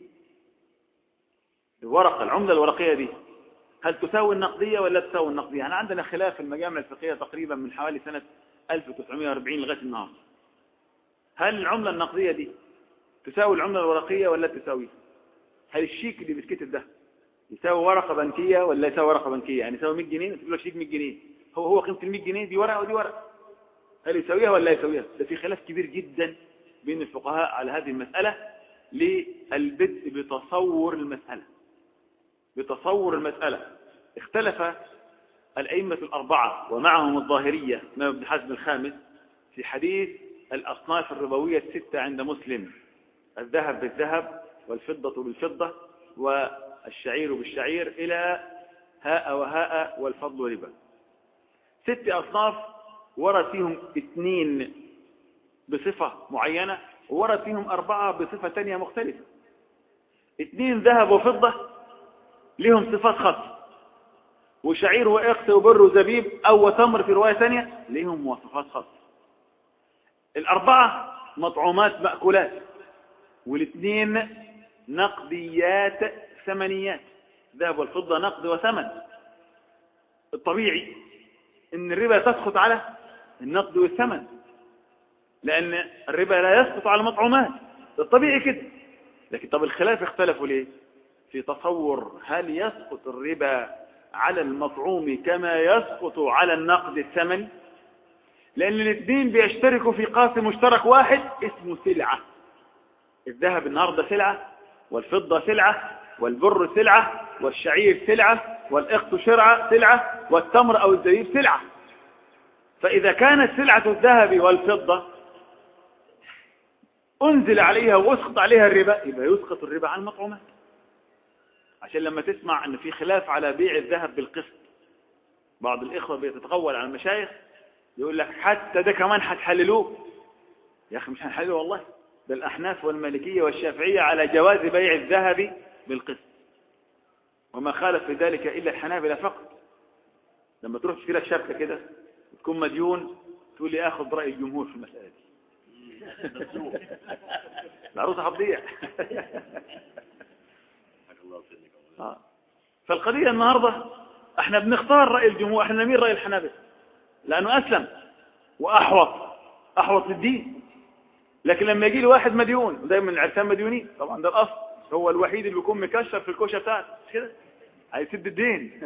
الورقة العملة الورقية دي هل تساوي النقدية ولا تساوي النقدية احنا عندنا خلاف في المجامع الفقهية تقريبا من حوالي سنة 1940 لغاية النهارده هل العملة النقدية دي تساوي العملة الورقية ولا تساوي هل الشيك اللي بيتكتب ده يساوي ورقة بنكية ولا يساوي ورقة بنكية يعني يساوي 100 جنيه تقول لك شيك 100 جنيه هو هو قيمة ال 100 جنيه دي ورقة ودي ورقة هل يساويها ولا يساويها ده في خلاف كبير جدا بين الفقهاء على هذه المسألة للبدء بتصور المسألة بتصور المسألة اختلف الأئمة الأربعة ومعهم الظاهرية ما ابن حزم الخامس في حديث الأصناف الربوية الستة عند مسلم الذهب بالذهب والفضة بالفضة والشعير بالشعير إلى هاء وهاء والفضل ربا ست أصناف ورد فيهم اثنين بصفة معينة وورد فيهم أربعة بصفة تانية مختلفة اثنين ذهب وفضة لهم صفات خاصة وشعير وإقس وبر وزبيب أو وتمر في رواية ثانية لهم مواصفات خاصة الأربعة مطعومات مأكولات والاثنين نقديات ثمنيات ذهب والفضة نقد وثمن الطبيعي ان الربا تسقط على النقد والثمن لأن الربا لا يسقط على المطعومات الطبيعي كده لكن طب الخلاف اختلفوا ليه في تصور هل يسقط الربا على المطعوم كما يسقط على النقد الثمني لأن الاثنين بيشتركوا في قاسم مشترك واحد اسمه سلعة الذهب النهاردة سلعة والفضة سلعة والبر سلعة والشعير سلعة والإخت شرعة سلعة والتمر أو الزبيب سلعة فإذا كانت سلعة الذهب والفضة أنزل عليها وأسقط عليها الربا يبقى يسقط الربا عن المطعومات عشان لما تسمع أن في خلاف على بيع الذهب بالقسط بعض الإخوة بيتتقول على المشايخ يقول لك حتى ده كمان هتحللوه يا أخي مش هنحلله والله ده الأحناف والمالكية والشافعية على جواز بيع الذهب بالقسط وما خالف في ذلك إلا الحنابلة فقط لما تروح تشتري لك شبكة كده وتكون مديون تقول لي آخذ رأي الجمهور في المسألة دي العروسة هتضيع آه. فالقضية النهاردة احنا بنختار رأي الجمهور احنا نميل رأي الحنابلة لأنه أسلم وأحوط أحوط للدين لكن لما يجي لي واحد مديون ودايما العرسان مديونين طبعا ده الأصل هو الوحيد اللي بيكون مكشف في الكوشة بتاعته مش كده هيسد الدين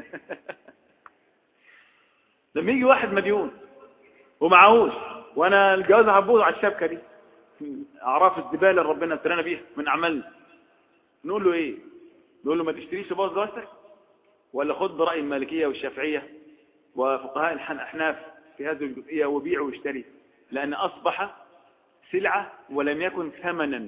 لما يجي واحد مديون ومعهوش وانا الجواز هبوظ على الشبكة دي اعراف الزبالة اللي ربنا ابتلانا بيها من اعمالنا نقول له ايه نقول له ما تشتريش تبوظ جوازتك ولا خد برأي المالكية والشافعية وفقهاء الأحناف في هذه الجزئية وبيع واشتري لأن أصبح سلعة ولم يكن ثمنا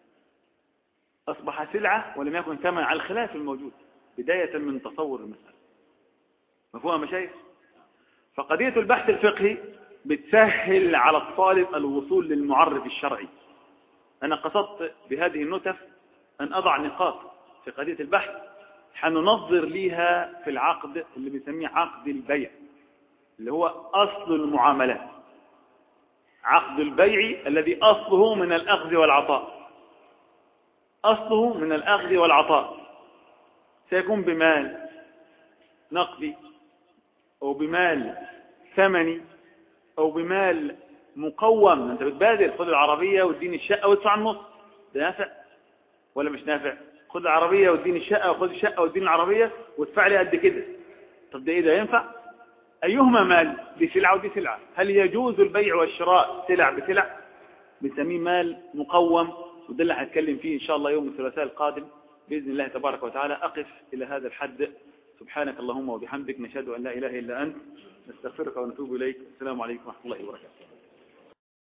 أصبح سلعة ولم يكن ثمنا على الخلاف الموجود بداية من تصور المسألة مفهوم مشايخ فقضية البحث الفقهي بتسهل على الطالب الوصول للمعرف الشرعي أنا قصدت بهذه النتف أن أضع نقاط في قضية البحث حننظر ليها في العقد اللي بنسميه عقد البيع اللي هو أصل المعاملات عقد البيع الذي أصله من الأخذ والعطاء أصله من الأخذ والعطاء سيكون بمال نقدي أو بمال ثمني أو بمال مقوم أنت بتبادر خذ العربية واديني الشقة وادفع النص ده نافع ولا مش نافع خذ العربية واديني الشقة وخذ الشقة واديني العربية وادفع لي قد كده طب ده ايه ده ينفع أيهما مال دي سلعة ودي سلعة هل يجوز البيع والشراء سلع بسلع بنسميه مال مقوم وده اللي هنتكلم فيه إن شاء الله يوم الثلاثاء القادم بإذن الله تبارك وتعالى أقف إلى هذا الحد سبحانك اللهم وبحمدك نشهد أن لا إله إلا أنت نستغفرك ونتوب إليك السلام عليكم ورحمة الله وبركاته